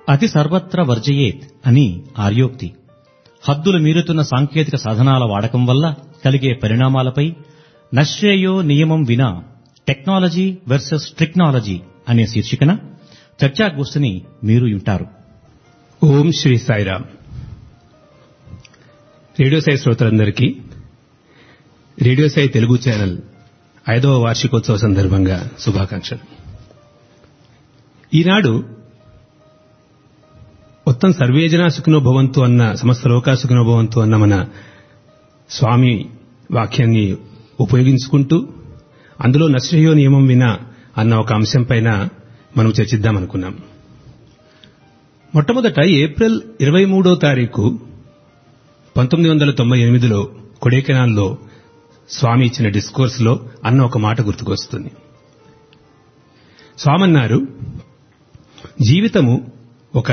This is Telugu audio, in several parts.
అతి సర్వత్ర వర్జయేత్ అని ఆర్యోక్తి హద్దులు మీరుతున్న సాంకేతిక సాధనాల వాడకం వల్ల కలిగే పరిణామాలపై నశ్రేయో నియమం వినా టెక్నాలజీ వర్సెస్ ట్రిక్నాలజీ అనే శీర్షికన చర్చాగోష్ఠిని మీరు వింటారు ఓం శ్రీ సాయిరామ్ రేడియో సాయి శ్రోతలందరికీ రేడియో సాయి తెలుగు ఛానల్ ఐదవ వార్షికోత్సవ సందర్భంగా శుభాకాంక్షలు ఈనాడు మొత్తం సర్వేజనా సుఖినో భవంతు అన్న సమస్త లోకా సుఖినో భవంతు అన్న మన స్వామి వాక్యాన్ని ఉపయోగించుకుంటూ అందులో నశ్రయో నియమం వినా అన్న ఒక అంశం పైన మనం చర్చిద్దామనుకున్నాం మొట్టమొదట ఏప్రిల్ ఇరవై మూడో తారీఖు పంతొమ్మిది వందల తొంభై ఎనిమిదిలో కొడైకెనాల్లో స్వామి ఇచ్చిన డిస్కోర్స్ లో అన్న ఒక మాట గుర్తుకొస్తుంది స్వామి అన్నారు జీవితము ఒక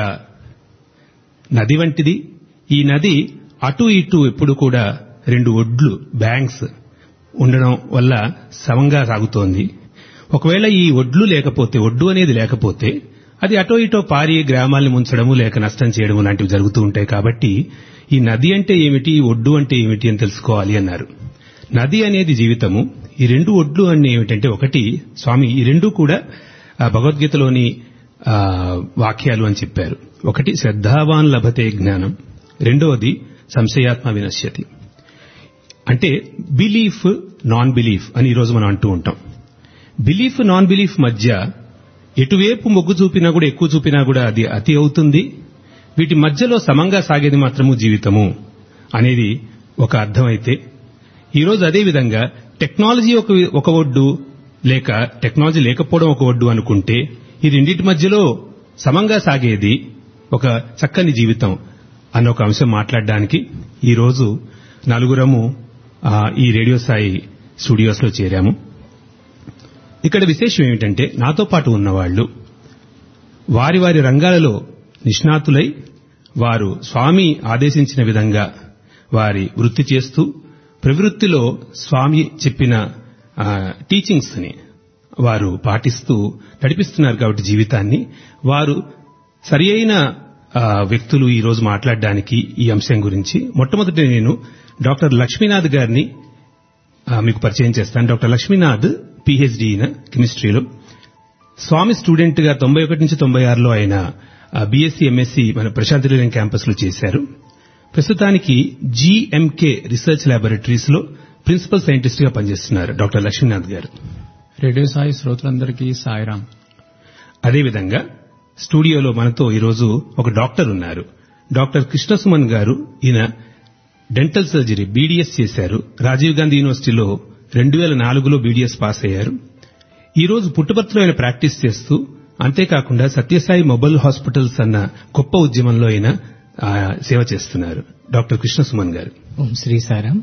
నది వంటిది ఈ నది అటు ఇటు ఎప్పుడు కూడా రెండు ఒడ్లు బ్యాంక్స్ ఉండడం వల్ల సమంగా సాగుతోంది ఒకవేళ ఈ ఒడ్లు లేకపోతే ఒడ్డు అనేది లేకపోతే అది అటో ఇటో పారి గ్రామాల్ని ముంచడము లేక నష్టం చేయడము లాంటివి జరుగుతూ ఉంటాయి కాబట్టి ఈ నది అంటే ఏమిటి ఈ ఒడ్డు అంటే ఏమిటి అని తెలుసుకోవాలి అన్నారు నది అనేది జీవితము ఈ రెండు ఒడ్లు అన్ని ఏమిటంటే ఒకటి స్వామి ఈ రెండు కూడా ఆ, భగవద్గీతలోని ఆ, వాక్యాలు అని చెప్పారు ఒకటి శ్రద్ధావాన్ లభతే జ్ఞానం రెండవది సంశయాత్మ వినశ్యతి అంటే బిలీఫ్ నాన్ బిలీఫ్ అని ఈరోజు మనం అంటూ ఉంటాం బిలీఫ్ నాన్ బిలీఫ్ మధ్య ఎటువైపు మొగ్గు చూపినా కూడా ఎక్కువ చూపినా కూడా అది అతి అవుతుంది వీటి మధ్యలో సమంగా సాగేది మాత్రము జీవితము అనేది ఒక అర్థమైతే ఈరోజు అదే విధంగా టెక్నాలజీ ఒక ఒక ఒడ్డు లేక టెక్నాలజీ లేకపోవడం ఒక ఒడ్డు అనుకుంటే ఈ రెండింటి మధ్యలో సమంగా సాగేది ఒక చక్కని జీవితం అన్న ఒక అంశం మాట్లాడడానికి ఈరోజు నలుగురము ఆ, ఈ రేడియో సాయి స్టూడియోస్లో చేరాము ఇక్కడ విశేషం ఏమిటంటే నాతో పాటు ఉన్నవాళ్లు వారి వారి రంగాలలో నిష్ణాతులై వారు స్వామి ఆదేశించిన విధంగా వారి వృత్తి చేస్తూ ప్రవృత్తిలో స్వామి చెప్పిన ఆ, టీచింగ్స్ ని వారు పాటిస్తూ నడిపిస్తున్నారు కాబట్టి జీవితాన్ని వారు సరి అయిన ఆ, వ్యక్తులు ఈ రోజు మాట్లాడడానికి ఈ అంశం గురించి మొట్టమొదటి నేను డాక్టర్ లక్ష్మీనాథ్ గారిని ఆ, మీకు పరిచయం చేస్తాను డాక్టర్ లక్ష్మీనాథ్ పిహెచ్డి ఈయన కెమిస్ట్రీలో స్వామి స్టూడెంట్ గా తొంభై ఒకటి నుంచి తొంభై ఆరులో ఆయన బీఎస్సీ ఎంఎస్సీ మన ప్రశాంతి నిలయం క్యాంపస్ లో చేశారు ప్రస్తుతానికి జీఎంకే రీసెర్చ్ ల్యాబొరేటరీస్ లో ప్రిన్సిపల్ సైంటిస్ట్ గా పనిచేస్తున్నారు డాక్టర్ లక్ష్మీనాథ్ గారు రేడియో సాయి శ్రోతలందరికీ సాయిరాం అదేవిధంగా స్టూడియోలో మనతో ఈరోజు ఒక డాక్టర్ ఉన్నారు డాక్టర్ కృష్ణసుమన్ గారు ఈయన డెంటల్ సర్జరీ బీడీఎస్ చేశారు రాజీవ్ గాంధీ యూనివర్సిటీలో రెండు వేల నాలుగులో బీడీఎస్ పాస్ అయ్యారు ఈ రోజు పుట్టుపర్తిలో ఆయన ప్రాక్టీస్ చేస్తూ అంతేకాకుండా సత్యసాయి మొబైల్ హాస్పిటల్స్ అన్న గొప్ప ఉద్యమంలో ఆయన ఆ, సేవ చేస్తున్నారు డాక్టర్ కృష్ణసుమన్ గారు ఓం శ్రీ సాయిరాం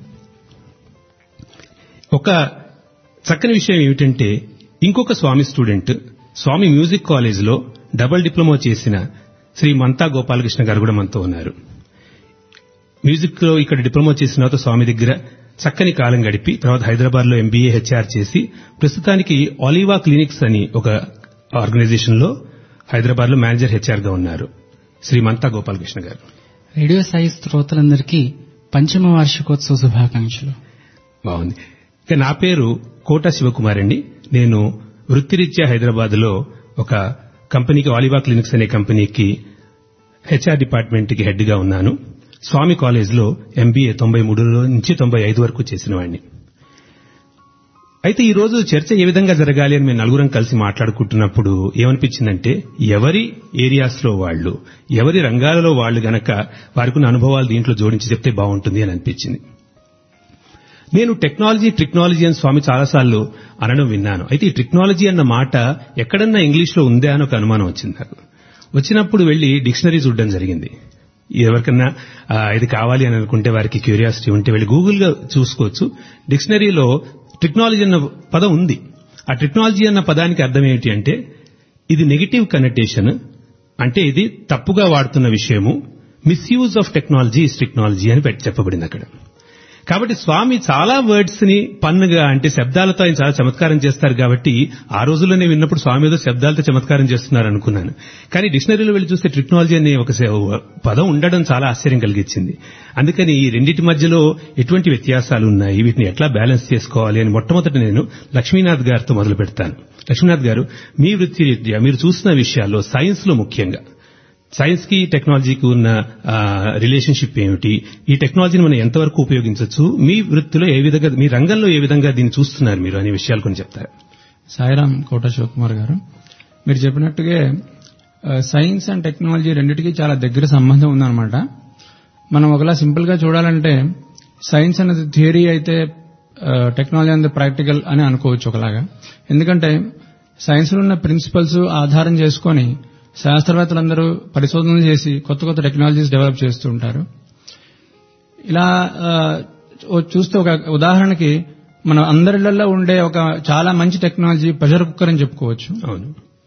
ఒక చక్కని విషయం ఏమిటంటే ఇంకొక స్వామి స్టూడెంట్ స్వామి మ్యూజిక్ కాలేజీలో డబుల్ డిప్లొమా చేసిన శ్రీ మంతా గోపాలకృష్ణ గారు కూడా మనతో ఉన్నారు మ్యూజిక్ లో ఇక్కడ డిప్లొమా చేసిన తర్వాత స్వామి దగ్గర చక్కని కాలం గడిపి తర్వాత హైదరాబాద్ లో ఎంబీఏ హెచ్ఆర్ చేసి ప్రస్తుతానికి ఆలివా క్లినిక్స్ అని ఒక ఆర్గనైజేషన్ లో హైదరాబాద్ లో మేనేజర్ హెచ్ఆర్ గా ఉన్నారు శ్రీ మంతా గోపాలకృష్ణ గారు రేడియో సాయి శ్రోతలందరికీ పంచమ వార్షికోత్సవ శుభాకాంక్షలు బాగుంది ఇక నా పేరు కోట శివకుమార్ అండి నేను వృత్తిరీత్యా హైదరాబాద్ లో ఒక కంపెనీకి ఆలివా క్లినిక్స్ అనే కంపెనీకి హెచ్ఆర్ డిపార్ట్మెంట్ కి హెడ్ గా ఉన్నాను స్వామి కాలేజ్ లో ఎంబీఏ తొంభై మూడులో నుంచి తొంభై ఐదు వరకు చేసిన వాడిని అయితే ఈ రోజు చర్చ ఏ విధంగా జరగాలి అని మేము నలుగురం కలిసి మాట్లాడుకుంటున్నప్పుడు ఏమనిపించిందంటే ఎవరి ఏరియాస్ లో వాళ్ళు ఎవరి రంగాలలో వాళ్ళు గనక వారికి ఉన్న అనుభవాలు దీంట్లో జోడించి చెప్తే బాగుంటుంది అని అనిపించింది నేను టెక్నాలజీ టెక్నాలజీ అని స్వామి చాలాసార్లు అనడం విన్నాను అయితే ఈ టెక్నాలజీ అన్న మాట ఎక్కడన్నా ఇంగ్లీష్ లో ఉందా అని ఒక అనుమానం వచ్చింది నాకు వచ్చినప్పుడు వెళ్లి డిక్షనరీ చూడడం జరిగింది ఎవరికన్నా ఆ, ఇది కావాలి అని అనుకుంటే వారికి క్యూరియాసిటీ ఉంటే వెళ్ళి గూగుల్ గా చూసుకోవచ్చు డిక్షనరీలో టెక్నాలజీ అన్న పదం ఉంది ఆ టెక్నాలజీ అన్న పదానికి అర్థం ఏమిటి అంటే ఇది నెగిటివ్ కనెక్టేషన్ అంటే ఇది తప్పుగా వాడుతున్న విషయము misuse of technology is technology అని పెట్టి చెప్పబడింది అక్కడ కాబట్టి స్వామి చాలా వర్డ్స్ ని పన్నుగా అంటే శబ్దాలతో ఆయన చాలా చమత్కారం చేస్తారు కాబట్టి ఆ రోజుల్లోనే విన్నప్పుడు స్వామి ఏదో శబ్దాలతో చమత్కారం చేస్తున్నారు అనుకున్నాను కానీ డిక్షనరీలో వెళ్ళి చూస్తే టెక్నాలజీ అనే ఒక సే- పదం ఉండడం చాలా ఆశ్చర్యం కలిగించింది అందుకని ఈ రెండింటి మధ్యలో ఎటువంటి వ్యత్యాసాలు ఉన్నాయి వీటిని ఎట్లా బ్యాలెన్స్ చేసుకోవాలి అని మొట్టమొదటి నేను లక్ష్మీనాథ్ గారితో మొదలు పెడతాను లక్ష్మీనాథ్ గారు మీ వృత్తి రీత్యా మీరు చూస్తున్న విషయాల్లో సైన్స్ లో ముఖ్యంగా సైన్స్ కి టెక్నాలజీకి ఉన్న ఆ, రిలేషన్షిప్ ఏమిటి ఈ టెక్నాలజీని మనం ఎంతవరకు ఉపయోగించవచ్చు మీ వృత్తిలో ఏ విధంగా మీ రంగంలో ఏ విధంగా దీన్ని చూస్తున్నారు మీరు అనే విషయాలు కొన్ని చెప్తారా సాయిరామ్ కోట శివకుమార్ గారు మీరు చెప్పినట్టుగా ఆ, సైన్స్ అండ్ టెక్నాలజీ రెండిటికి చాలా దగ్గర సంబంధం ఉందన్నమాట మనం ఒకలా సింపుల్ గా చూడాలంటే సైన్స్ అనేది థియరీ అయితే ఆ, టెక్నాలజీ అనేది ప్రాక్టికల్ అని అనుకోవచ్చు ఒకలాగా ఎందుకంటే సైన్స్ లో ఉన్న ప్రిన్సిపల్స్ ఆధారం చేసుకొని శాస్త్రవేత్తలందరూ పరిశోధనలు చేసి కొత్త కొత్త టెక్నాలజీస్ డెవలప్ చేస్తూ ఉంటారు ఇలా ఆ, ఓ- చూస్తే ఒక ఉదాహరణకి మన అందరిళ్లలో ఉండే ఒక చాలా మంచి టెక్నాలజీ ప్రెషర్ కుక్కర్ అని చెప్పుకోవచ్చు అవును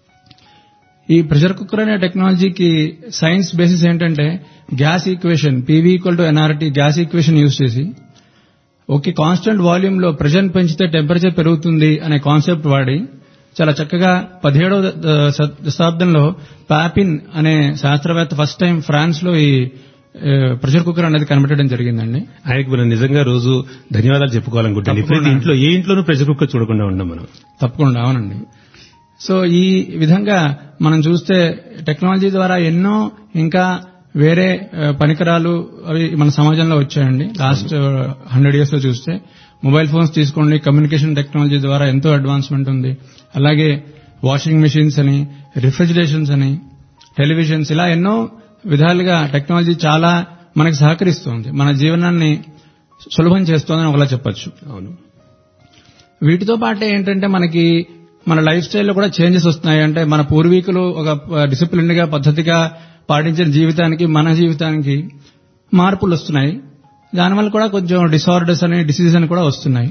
ఈ ప్రెషర్ కుక్కర్ అనే టెక్నాలజీకి సైన్స్ బేసిస్ ఏంటంటే gas equation PV equal to NRT gas equation use చేసి ఓకే కాన్స్టెంట్ వాల్యూమ్ లో ప్రెషర్ పెంచితే టెంపరేచర్ పెరుగుతుంది అనే కాన్సెప్ట్ వాడి చాలా చక్కగా పదిహేడవ ద- శత- దశాబ్దంలో పాపిన్ అనే శాస్త్రవేత్త ఫస్ట్ టైం ఫ్రాన్స్ లో ఈ ప్రెషర్ కుక్కర్ అనేది కనిపెట్టడం జరిగిందండి ఆయనకు మనం నిజంగా రోజు ధన్యవాదాలు చెప్పుకోవాలనుకుంటాను ఇప్పుడైతే తప్పకుండా. ఇంట్లో ఏ ఇంట్లోనూ ప్రెషర్ కుక్కర్ చూడకుండా ఉన్నాం మనం తప్పకుండా అవునండి సో ఈ విధంగా మనం చూస్తే టెక్నాలజీ ద్వారా ఎన్నో ఇంకా వేరే ఆ, పరికరాలు అవి మన సమాజంలో వచ్చాయండి లాస్ట్ హండ్రెడ్ ఇయర్స్ లో చూస్తే మొబైల్ ఫోన్స్ తీసుకోండి కమ్యూనికేషన్ టెక్నాలజీ ద్వారా ఎంతో అడ్వాన్స్మెంట్ ఉంది అలాగే వాషింగ్ మెషిన్స్ అని రిఫ్రిజిరేషన్స్ అని టెలివిజన్స్ ఇలా ఎన్నో విధాలుగా టెక్నాలజీ చాలా మనకి సహకరిస్తుంది మన జీవనాన్ని సులభం చేస్తోందని ఒకలా చెప్పొచ్చు అవును వీటితో పాటే ఏంటంటే మనకి మన లైఫ్ స్టైల్లో కూడా చేంజెస్ వస్తున్నాయి అంటే మన పూర్వీకులు ఒక డిసిప్లిన్ గా పద్ధతిగా పాటించిన జీవితానికి మన జీవితానికి మార్పులు వస్తున్నాయి దానివల్ల కూడా కొంచెం డిసార్డర్స్ అని డిసీజెస్ అని కూడా వస్తున్నాయి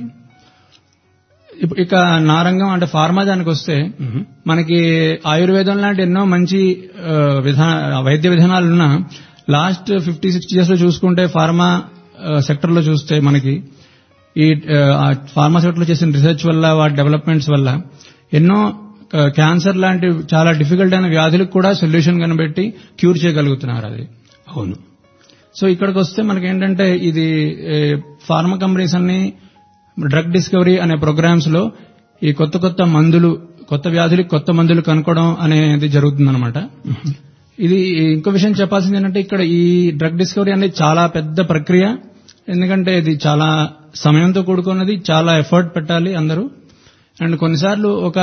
ఇప్పు- ఇక నా రంగం అంటే ఫార్మా దానికి వస్తే మనకి ఆయుర్వేదం లాంటి ఎన్నో మంచి ఆ, విధా వైద్య విధానాలు ఉన్నా లాస్ట్ ఫిఫ్టీ సిక్స్టీ ఇయర్స్ లో చూసుకుంటే ఫార్మా సెక్టర్ లో చూస్తే మనకి ఈ ఫార్మా సెక్టర్ లో చేసిన రీసెర్చ్ వల్ల వాటి డెవలప్మెంట్స్ వల్ల ఎన్నో క్యాన్సర్ లాంటి చాలా డిఫికల్ట్ అయిన వ్యాధులకు కూడా సొల్యూషన్ కనిపెట్టి క్యూర్ చేయగలుగుతున్నారు అది అవును సో ఇక్కడికి వస్తే మనకి ఏంటంటే ఇది ఏ, ఫార్మా కంపెనీస్ అన్ని డ్రగ్ డిస్కవరీ అనే ప్రోగ్రామ్స్ లో ఈ కొత్త కొత్త మందులు కొత్త వ్యాధులకు కొత్త మందులు కనుక్కోవడం అనేది జరుగుతుందన్నమాట ఇది ఇంకో విషయం చెప్పాల్సింది ఏంటంటే ఇక్కడ ఈ డ్రగ్ డిస్కవరీ అనేది చాలా పెద్ద ప్రక్రియ ఎందుకంటే ఇది చాలా సమయంతో కూడుకున్నది చాలా ఎఫర్ట్ పెట్టాలి అందరూ అండ్ కొన్నిసార్లు ఒక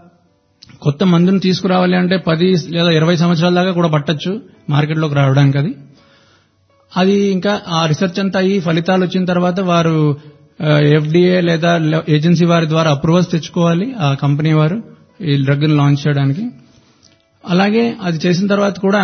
కొత్త మందును తీసుకురావాలి అంటే పది లేదా ఇరవై సంవత్సరాల దాకా కూడా పట్టొచ్చు మార్కెట్లోకి రావడానికి అది అది ఇంకా ఆ రీసెర్చ్ అంతా అయ్యి ఫలితాలు వచ్చిన తర్వాత వారు ఎఫ్డిఏ లేదా ఏజెన్సీ వారి ద్వారా అప్రూవల్స్ తెచ్చుకోవాలి ఆ కంపెనీ వారు ఈ డ్రగ్ లాంచ్ చేయడానికి అలాగే అది చేసిన తర్వాత కూడా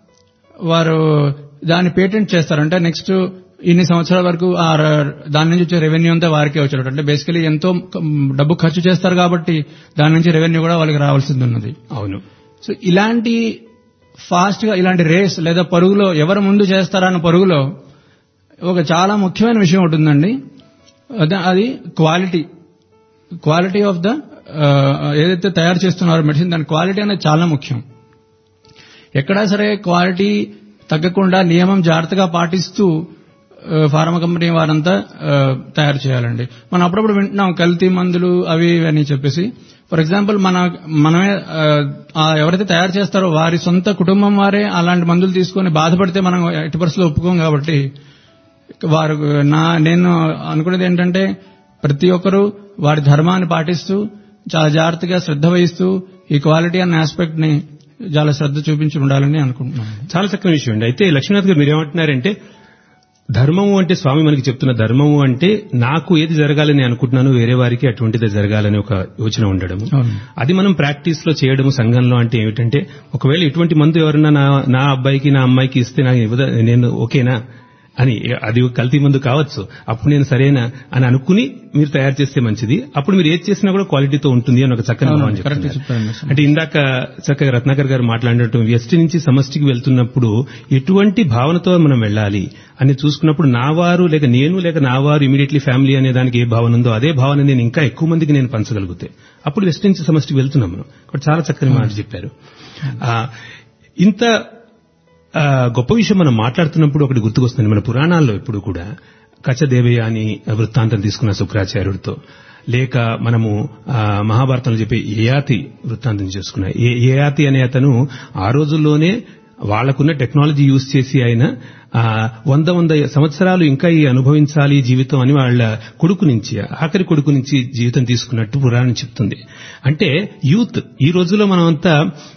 వారు దాన్ని పేటెంట్ చేస్తారు అంటే నెక్స్ట్ ఇన్ని సంవత్సరాల వరకు ఆ ర- దాని నుంచి వచ్చే రెవెన్యూ అంతా వారికే వచ్చేటట్టు అంటే బేసికలీ ఎంతో క- డబ్బు ఖర్చు చేస్తారు కాబట్టి దాని నుంచి రెవెన్యూ కూడా వాళ్ళకి రావాల్సింది ఉన్నది అవును సో ఇలాంటి ఫాస్ట్ గా ఇలాంటి రేస్ లేదా పరుగులో ఎవరు ముందు చేస్తారన్న పరుగులో ఒక చాలా ముఖ్యమైన విషయం ఉంటుందండి అద- అది క్వాలిటీ క్వాలిటీ ఆఫ్ ద ఏదైతే తయారు చేస్తున్నారో మెడిసిన్ దాని క్వాలిటీ అనేది చాలా ముఖ్యం ఎక్కడా సరే క్వాలిటీ తగ్గకుండా నియమం జాగ్రత్తగా పాటిస్తూ ఆ, ఫార్మా కంపెనీ వారంతా ఆ, తయారు చేయాలండి మనం అప్పుడప్పుడు వింటున్నాం కల్తీ మందులు అవి ఇవి అని చెప్పేసి ఫర్ ఎగ్జాంపుల్ మన మనమే ఆ, ఆ ఎవరైతే తయారు చేస్తారో వారి సొంత కుటుంబం వారే అలాంటి మందులు తీసుకొని బాధపడితే మనం ఎట్టి పరిస్థితుల్లో ఒప్పుకోం కాబట్టి వారు నా నేను అనుకునేది ఏంటంటే ప్రతి ఒక్కరూ వారి ధర్మాన్ని పాటిస్తూ చాలా జాగ్రత్తగా శ్రద్ధ వహిస్తూ ఈ క్వాలిటీ అన్న ఆస్పెక్ట్ ని చాలా శ్రద్ధ చూపించి ఉండాలని అనుకుంటున్నాను చాలా చక్కని విషయం అండి అయితే లక్ష్మీనాథ్ గారు మీరు ఏమంటున్నారంటే ధర్మము అంటే స్వామి మనకి చెప్తున్న ధర్మము అంటే నాకు ఏది జరగాలని అనుకుంటున్నాను వేరే వారికి అటువంటిది జరగాలని ఒక యోచన ఉండడం అవును. అది మనం ప్రాక్టీస్ లో చేయడం సంఘంలో అంటే ఏమిటంటే ఒకవేళ ఇటువంటి మందు ఎవరన్నా నా నా అబ్బాయికి నా అమ్మాయికి ఇస్తే నాకు ఇవ్వద నేను ఓకేనా అని అది కల్తీ మందు కావచ్చు అప్పుడు నేను సరైన అని అనుకుని మీరు తయారు చేస్తే మంచిది అప్పుడు మీరు ఏది చేసినా కూడా క్వాలిటీతో ఉంటుంది అని ఒక చక్కని అవును, భావన correct చెప్తున్నారు. చెప్పారండి. అంటే ఇందాక చక్కగా రత్నాకర్ గారు మాట్లాడినట్టు వ్యష్టి నుంచి సమష్టికి వెళ్తున్నప్పుడు ఎటువంటి భావనతో మనం వెళ్ళాలి అని చూసుకున్నప్పుడు నా వారు లేక నేను లేక నా వారు ఇమీడియట్లీ ఫ్యామిలీ అనే దానికి ఏ భావన ఉందో అదే భావన నేను ఇంకా ఎక్కువ మందికి నేను పంచగలిగితే అప్పుడు వెస్ట్ నుంచి సమష్టికి వెళ్తున్నాం మనం ఇక్కడ చాలా చక్కని మాట చెప్పారు ఆ, ఇంత ఆ, గొప్ప విషయం మనం మాట్లాడుతున్నప్పుడు ఒకటి గుర్తుకొస్తుంది మన పురాణాల్లో ఇప్పుడు కూడా కచదేవయ్య అని వృత్తాంతం తీసుకున్న శుక్రాచార్యుడితో లేక మనము ఆ, మహాభారతంలో చెప్పే ఏయాతి వృత్తాంతం చేసుకున్న ఏ ఏయాతి అనే అతను ఆ రోజుల్లోనే వాళ్ళకున్న టెక్నాలజీ యూజ్ చేసి ఆయన ఆ, వంద వంద సంవత్సరాలు ఇంకా ఈ అనుభవించాలి ఈ జీవితం అని వాళ్ళ కొడుకు నుంచి ఆఖరి కొడుకు నుంచి జీవితం తీసుకున్నట్టు పురాణం చెప్తుంది అంటే యూత్ ఈ రోజుల్లో మనం అంతా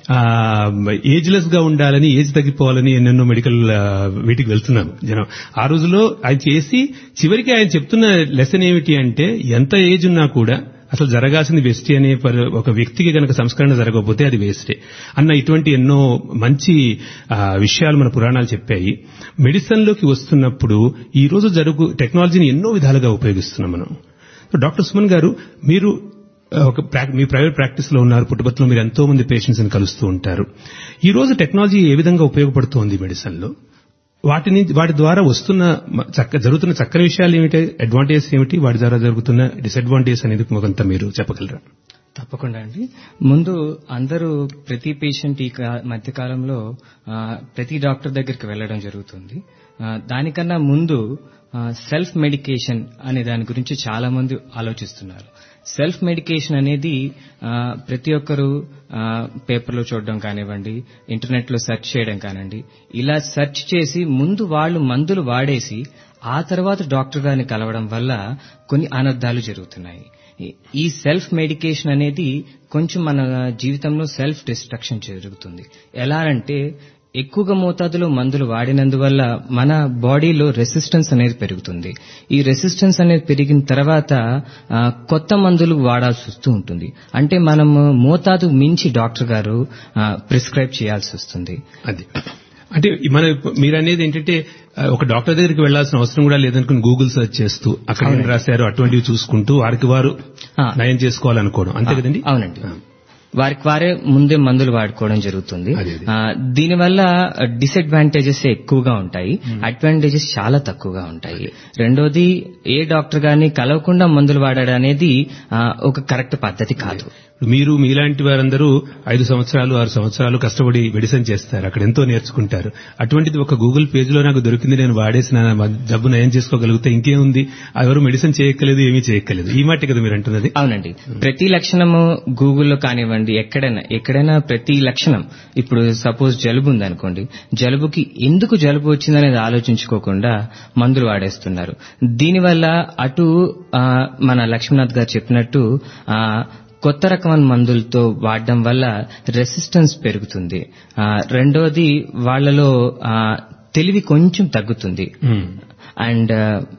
ఏజ్లెస్ గా ఉండాలని ఏజ్ తగ్గిపోవాలని ఎన్నెన్నో మెడికల్ ఆ, వీటికి వెళ్తున్నాం జనం ఆ రోజుల్లో ఆయన చేసి చివరికి ఆయన చెప్తున్న లెసన్ ఏమిటి అంటే ఎంత ఏజ్ ఉన్నా కూడా అసలు జరగాల్సింది వేస్టే అనే పరి- ఒక వ్యక్తికి గనక సంస్కరణ జరగకపోతే అది వేస్టే అన్న ఇటువంటి ఎన్నో మంచి ఆ, విషయాలు మన పురాణాలు చెప్పాయి మెడిసిన్ లోకి వస్తున్నప్పుడు ఈ రోజు జరుగు టెక్నాలజీని ఎన్నో విధాలుగా ఉపయోగిస్తున్నాం మనం సో డాక్టర్ సుమన్ గారు మీరు ఆ, ఒక ప్రాక్- మీ ప్రైవేట్ ప్రాక్టీస్ లో ఉన్నారు పుట్టుబత్తులో మీరు ఎంతో మంది పేషెంట్స్ ని కలుస్తూ ఉంటారు ఈ రోజు టెక్నాలజీ ఏ విధంగా ఉపయోగపడుతోంది మెడిసిన్ లో వాటి నుంచి వాటి ద్వారా వస్తున్న మ- చక్క జరుగుతున్న చక్కని విషయాలు ఏమిటి అడ్వాంటేజెస్ ఏమిటి వాటి ద్వారా జరుగుతున్న డిసడ్వాంటేజ్ అనేది కొంత మీరు చెప్పగలరా తప్పకుండా అండి ముందు అందరూ ప్రతి పేషెంట్ ఈ కా- మధ్య కాలంలో ఆ, ప్రతి డాక్టర్ దగ్గరికి వెళ్ళడం జరుగుతుంది ఆ, దానికన్నా ముందు సెల్ఫ్ మెడికేషన్ అనే దాని గురించి చాలా మంది ఆలోచిస్తున్నారు సెల్ఫ్ మెడికేషన్ అనేది ఆ, ప్రతి ఒక్కరూ ఆ, పేపర్లో చూడడం కానివ్వండి ఇంటర్నెట్లో సెర్చ్ చేయడం కానివ్వండి ఇలా సెర్చ్ చేసి ముందు వాళ్ళు మందులు వాడేసి ఆ తర్వాత డాక్టర్ గారిని కలవడం వల్ల కొన్ని అనర్థాలు జరుగుతున్నాయి ఈ- ఈ సెల్ఫ్ మెడికేషన్ అనేది కొంచెం మన జీవితంలో సెల్ఫ్ డిస్ట్రక్షన్ జరుగుతుంది ఎలా అంటే ఎక్కువగా మోతాదులో మందులు వాడినందువల్ల మన బాడీలో రెసిస్టెన్స్ అనేది పెరుగుతుంది ఈ రెసిస్టెన్స్ అనేది పెరిగిన తర్వాత ఆ, కొత్త మందులు వాడాల్సి వస్తూ ఉంటుంది అంటే మనము మోతాదు మించి డాక్టర్ గారు ప్రిస్క్రైబ్ చేయాల్సి వస్తుంది అది అంటే మన మీరు అనేది ఏంటంటే ఆ, ఒక డాక్టర్ దగ్గరికి వెళ్లాల్సిన అవసరం కూడా లేదనుకుని గూగుల్ సెర్చ్ చేస్తూ అక్కడ ఏం రాశారు అటువంటివి చూసుకుంటూ వారికి వారు ఆ. నయం చేసుకోవాలనుకోవడం అంతే కదండి అవునండి వారికి వారే ముందే మందులు వాడుకోవడం జరుగుతుంది అదే, అదే. ఆ, దీనివల్ల డిసడ్వాంటేజెస్ ఎక్కువగా ఉంటాయి అడ్వాంటేజెస్ చాలా తక్కువగా ఉంటాయి రెండోది ఏ డాక్టర్ గారిని కలవకుండా మందులు వాడడం అనేది ఆ, ఒక కరెక్ట్ పద్ధతి కాదు మీరు మీలాంటి వారందరూ ఐదు సంవత్సరాలు ఆరు సంవత్సరాలు కష్టపడి మెడిసిన్ చేస్తారు అక్కడ ఎంతో నేర్చుకుంటారు అటువంటిది ఒక గూగుల్ పేజ్ లో నాకు దొరికింది నేను వాడేసిన నా జబ్బు నయం చేసుకోగలిగితే ఇంకేముంది ఎవరు మెడిసిన్ చేయక్కలేదు ఏమీ చేయక్కలేదు ఈ మాట కదా మీరు అంటున్నది అవునండి ప్రతి లక్షణము గూగుల్లో కానివ్వండి ఎక్కడైనా ఎక్కడైనా ప్రతి లక్షణం ఇప్పుడు సపోజ్ జలుబు ఉందనుకోండి జలుబుకి ఎందుకు జలుబు వచ్చిందనేది ఆలోచించుకోకుండా మందులు వాడేస్తున్నారు దీనివల్ల అటు ఆ, మన లక్ష్మీనాథ్ గారు చెప్పినట్టు ఆ, కొత్త రకమైన మందులతో వాడడం వల్ల రెసిస్టెన్స్ పెరుగుతుంది ఆ, రెండోది వాళ్ళలో ఆ, తెలివి కొంచెం తగ్గుతుంది మ్మ్. అండ్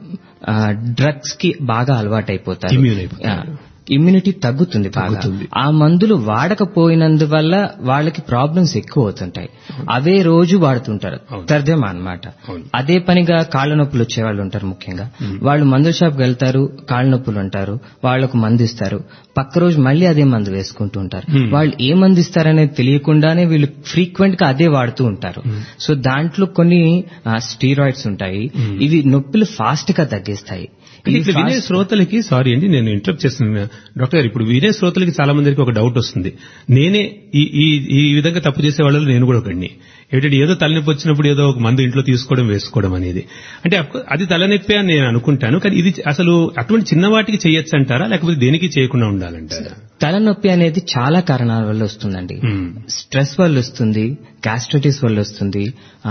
డ్రగ్స్ కి బాగా అలవాటైపోతారు Immune అయిపోతారు. ఇమ్యూనిటీ తగ్గుతుంది బాగా తగ్గుతుంది. ఆ మందులు వాడకపోయినందువల్ల వాళ్ళకి ప్రాబ్లమ్స్ ఎక్కువ అవుతుంటాయి అవే రోజు వాడుతుంటారు తర్దమ అన్నమాట అవును. అదే పనిగా కాళ్ళ నొప్పులు వచ్చే వాళ్ళు ఉంటారు ముఖ్యంగా వాళ్ళు మందుల షాప్కి వెళ్తారు కాళ్ళ నొప్పులు ఉంటారు వాళ్ళకు మందు ఇస్తారు పక్క రోజు మళ్ళీ అదే మందు వేసుకుంటూ ఉంటారు వాళ్ళు ఏ మందు ఇస్తారనేది తెలియకుండానే వీళ్ళు ఫ్రీక్వెంట్ గా అదే వాడుతూ ఉంటారు సో దాంట్లో కొన్ని స్టీరాయిడ్స్ ఉంటాయి ఇవి నొప్పులు ఫాస్ట్ గా తగ్గిస్తాయి అంటే ఇవి ఇప్పుడు వినే fast- శ్రోతలకి సారీ అండి నేను ఇంటరప్ట్ చేస్తున్నాను డాక్టర్ గారు ఇప్పుడు వినే శ్రోతలకి చాలా మందికి ఒక డౌట్ వస్తుంది నేనే ఈ ఈ ఈ విధంగా తప్పు చేసే వాళ్ళలో నేను కూడా ఒకడిని ఏంటంటే ఏదో తలనొప్పి వచ్చినప్పుడు ఏదో ఒక మందు ఇంట్లో తీసుకోవడం వేసుకోవడం అనేది అంటే అఫ్- అది తలనొప్పి అని నేను అనుకుంటాను కానీ ఇది అసలు అటువంటి చిన్న వాటికి చేయొచ్చు అంటారా లేకపోతే దేనికి చేయకుండా ఉండాలంటారా తలనొప్పి అనేది చాలా కారణాల వల్ల వస్తుందండి మ్మ్. స్ట్రెస్ వల్ల వస్తుంది గ్యాస్ట్రైటిస్ వల్ల వస్తుంది ఆ,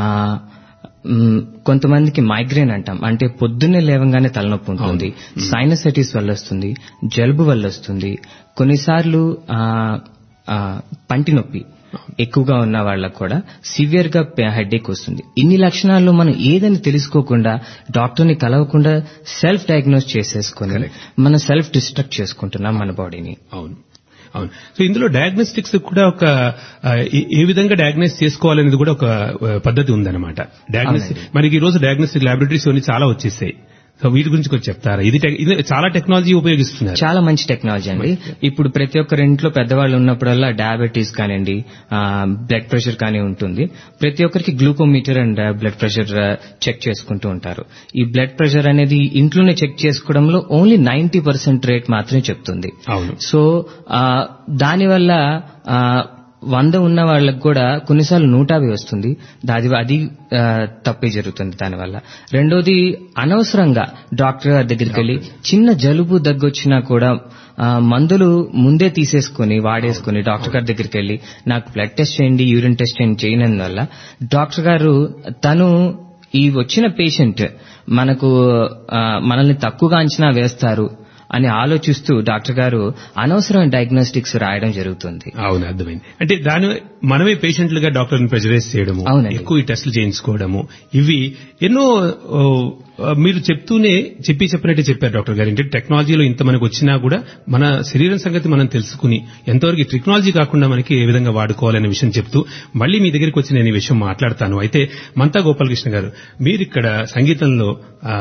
మ్, కొంతమందికి మైగ్రేన్ అంటాం అంటే పొద్దున్నే లేవగానే తలనొప్పి ఉంటుంది సైనసైటిస్ వల్ల వస్తుంది జలుబు వల్ల వస్తుంది కొన్నిసార్లు ఆ, ఆ, పంటి నొప్పి ఎక్కువగా ఉన్న వాళ్ళకు కూడా సివియర్ గా హెడేక్ వస్తుంది ఇన్ని లక్షణాల్లో మనం ఏదని తెలుసుకోకుండా డాక్టర్ని కలవకుండా సెల్ఫ్ డయాగ్నోస్ చేసేసుకొని మనం సెల్ఫ్ డిస్ట్రక్ట్ చేసుకుంటున్నాం మన బాడీని అవును అవును సో ఇందులో డయాగ్నోస్టిక్స్ కూడా ఒక ఆ, ఏ- ఏ విధంగా డయాగ్నోస్ చేసుకోవాలనేది కూడా ఒక ఆ, పద్ధతి ఉందన్నమాట డయాగ్నోస్టిక్ మనకి ఈ రోజు డయాగ్నోస్టిక్ లాబొరేటరీస్ అన్ని చాలా వచ్చేసాయి సో వీటి గురించి కొంచెం చెప్తారా ఇది టెక్- ఇది చాలా టెక్నాలజీ ఉపయోగిస్తున్నారు చాలా మంచి టెక్నాలజీ అండి ఇప్పుడు ప్రతి ఒక్కరి ఇంట్లో పెద్దవాళ్ళు ఉన్నప్పుడల్లా డయాబెటీస్ కానివ్వండి బ్లడ్ ప్రెషర్ కానీ ఉంటుంది ప్రతి ఒక్కరికి glucometer and blood pressure check చేసుకుంటూ ఉంటారు ఈ బ్లడ్ ప్రెషర్ అనేది ఇంట్లోనే చెక్ చేసుకోవడంలో ఓన్లీ నైన్టీ పర్సెంట్ రేట్ మాత్రమే చెప్తుంది అవును సో ఆ, దానివల్ల ఆ, వంద ఉన్న వాళ్ళకి కూడా కొన్నిసార్లు నూట యాభై వస్తుంది దాది అది ఆ, తప్పే జరుగుతుంది దానివల్ల రెండోది అనవసరంగా డాక్టర్ గారి దగ్గరికి వెళ్ళి చిన్న జలుబు దగ్గొచ్చినా కూడా ఆ, మందులు ముందే తీసేసుకుని వాడేసుకుని డాక్టర్ గారి దగ్గరికి వెళ్ళి నాకు బ్లడ్ టెస్ట్ చేయండి యూరిన్ టెస్ట్ చేయండి చేయనందువల్ల డాక్టర్ గారు తను ఈ వచ్చిన పేషెంట్ మనకు ఆ, మనల్ని తక్కువగా అంచనా వేస్తారు అని ఆలోచిస్తూ డాక్టర్ గారు అనవసరమైన డయాగ్నోస్టిక్స్ రాయడం జరుగుతుంది అవును అర్థమైంది అంటే దాని మనమే పేషెంట్లుగా డాక్టర్ని ప్రెజరైజ్ చేయడము అవునండి. ఎక్కువ ఈ టెస్టులు చేయించుకోవడము ఇవి ఎన్నో ఓ, మీరు చెప్తూనే చెప్పి చెప్పినట్టే చెప్పారు డాక్టర్ గారు ఏంటంటే టెక్నాలజీలో ఇంత మనకు వచ్చినా కూడా మన శరీరం సంగతి మనం తెలుసుకుని ఎంతవరకు ఈ టెక్నాలజీ కాకుండా మనకి ఏ విధంగా వాడుకోవాలనే విషయం చెప్తూ మళ్ళీ మీ దగ్గరికి వచ్చి నేను ఈ విషయం మాట్లాడతాను అయితే మంతా గోపాలకృష్ణ గారు మీరు ఇక్కడ సంగీతంలో ఆ,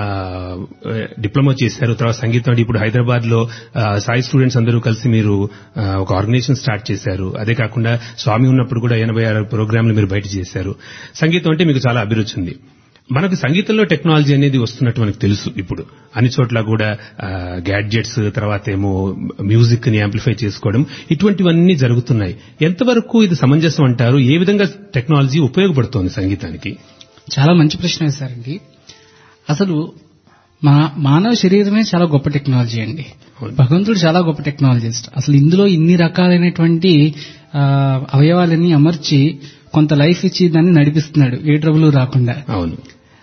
డిప్లొమా చేశారు తర్వాత సంగీతం అంటే ఇప్పుడు హైదరాబాద్ లో సాయి స్టూడెంట్స్ అందరూ కలిసి మీరు ఆ, ఒక ఆర్గనైజేషన్ స్టార్ట్ చేశారు అదే కాకుండా స్వామి ఉన్నప్పుడు కూడా ఎనభై ఆరు ప్రోగ్రాంలు మీరు బయట చేశారు సంగీతం అంటే మీకు చాలా అభిరుచి ఉంది మనకు సంగీతంలో టెక్నాలజీ అనేది వస్తున్నట్టు మనకు తెలుసు ఇప్పుడు అన్ని చోట్ల కూడా గ్యాడ్జెట్స్ తర్వాత ఏమో మ్యూజిక్ ని యాంప్లిఫై చేసుకోవడం ఇటువంటివన్నీ జరుగుతున్నాయి ఎంతవరకు ఇది సమంజసం అంటారు ఏ విధంగా టెక్నాలజీ ఉపయోగపడుతోంది సంగీతానికి చాలా మంచి ప్రశ్న వేశారండి అసలు మా మానవ శరీరమే చాలా గొప్ప టెక్నాలజీ అండి అవును. భగవంతుడు చాలా గొప్ప టెక్నాలజిస్ట్ అసలు ఇందులో ఇన్ని రకాలైనటువంటి ఆ, అవయవాలన్నీ అమర్చి కొంత లైఫ్ ఇచ్చి దాన్ని నడిపిస్తున్నాడు ఏ ట్రబుల్ రాకుండా అవును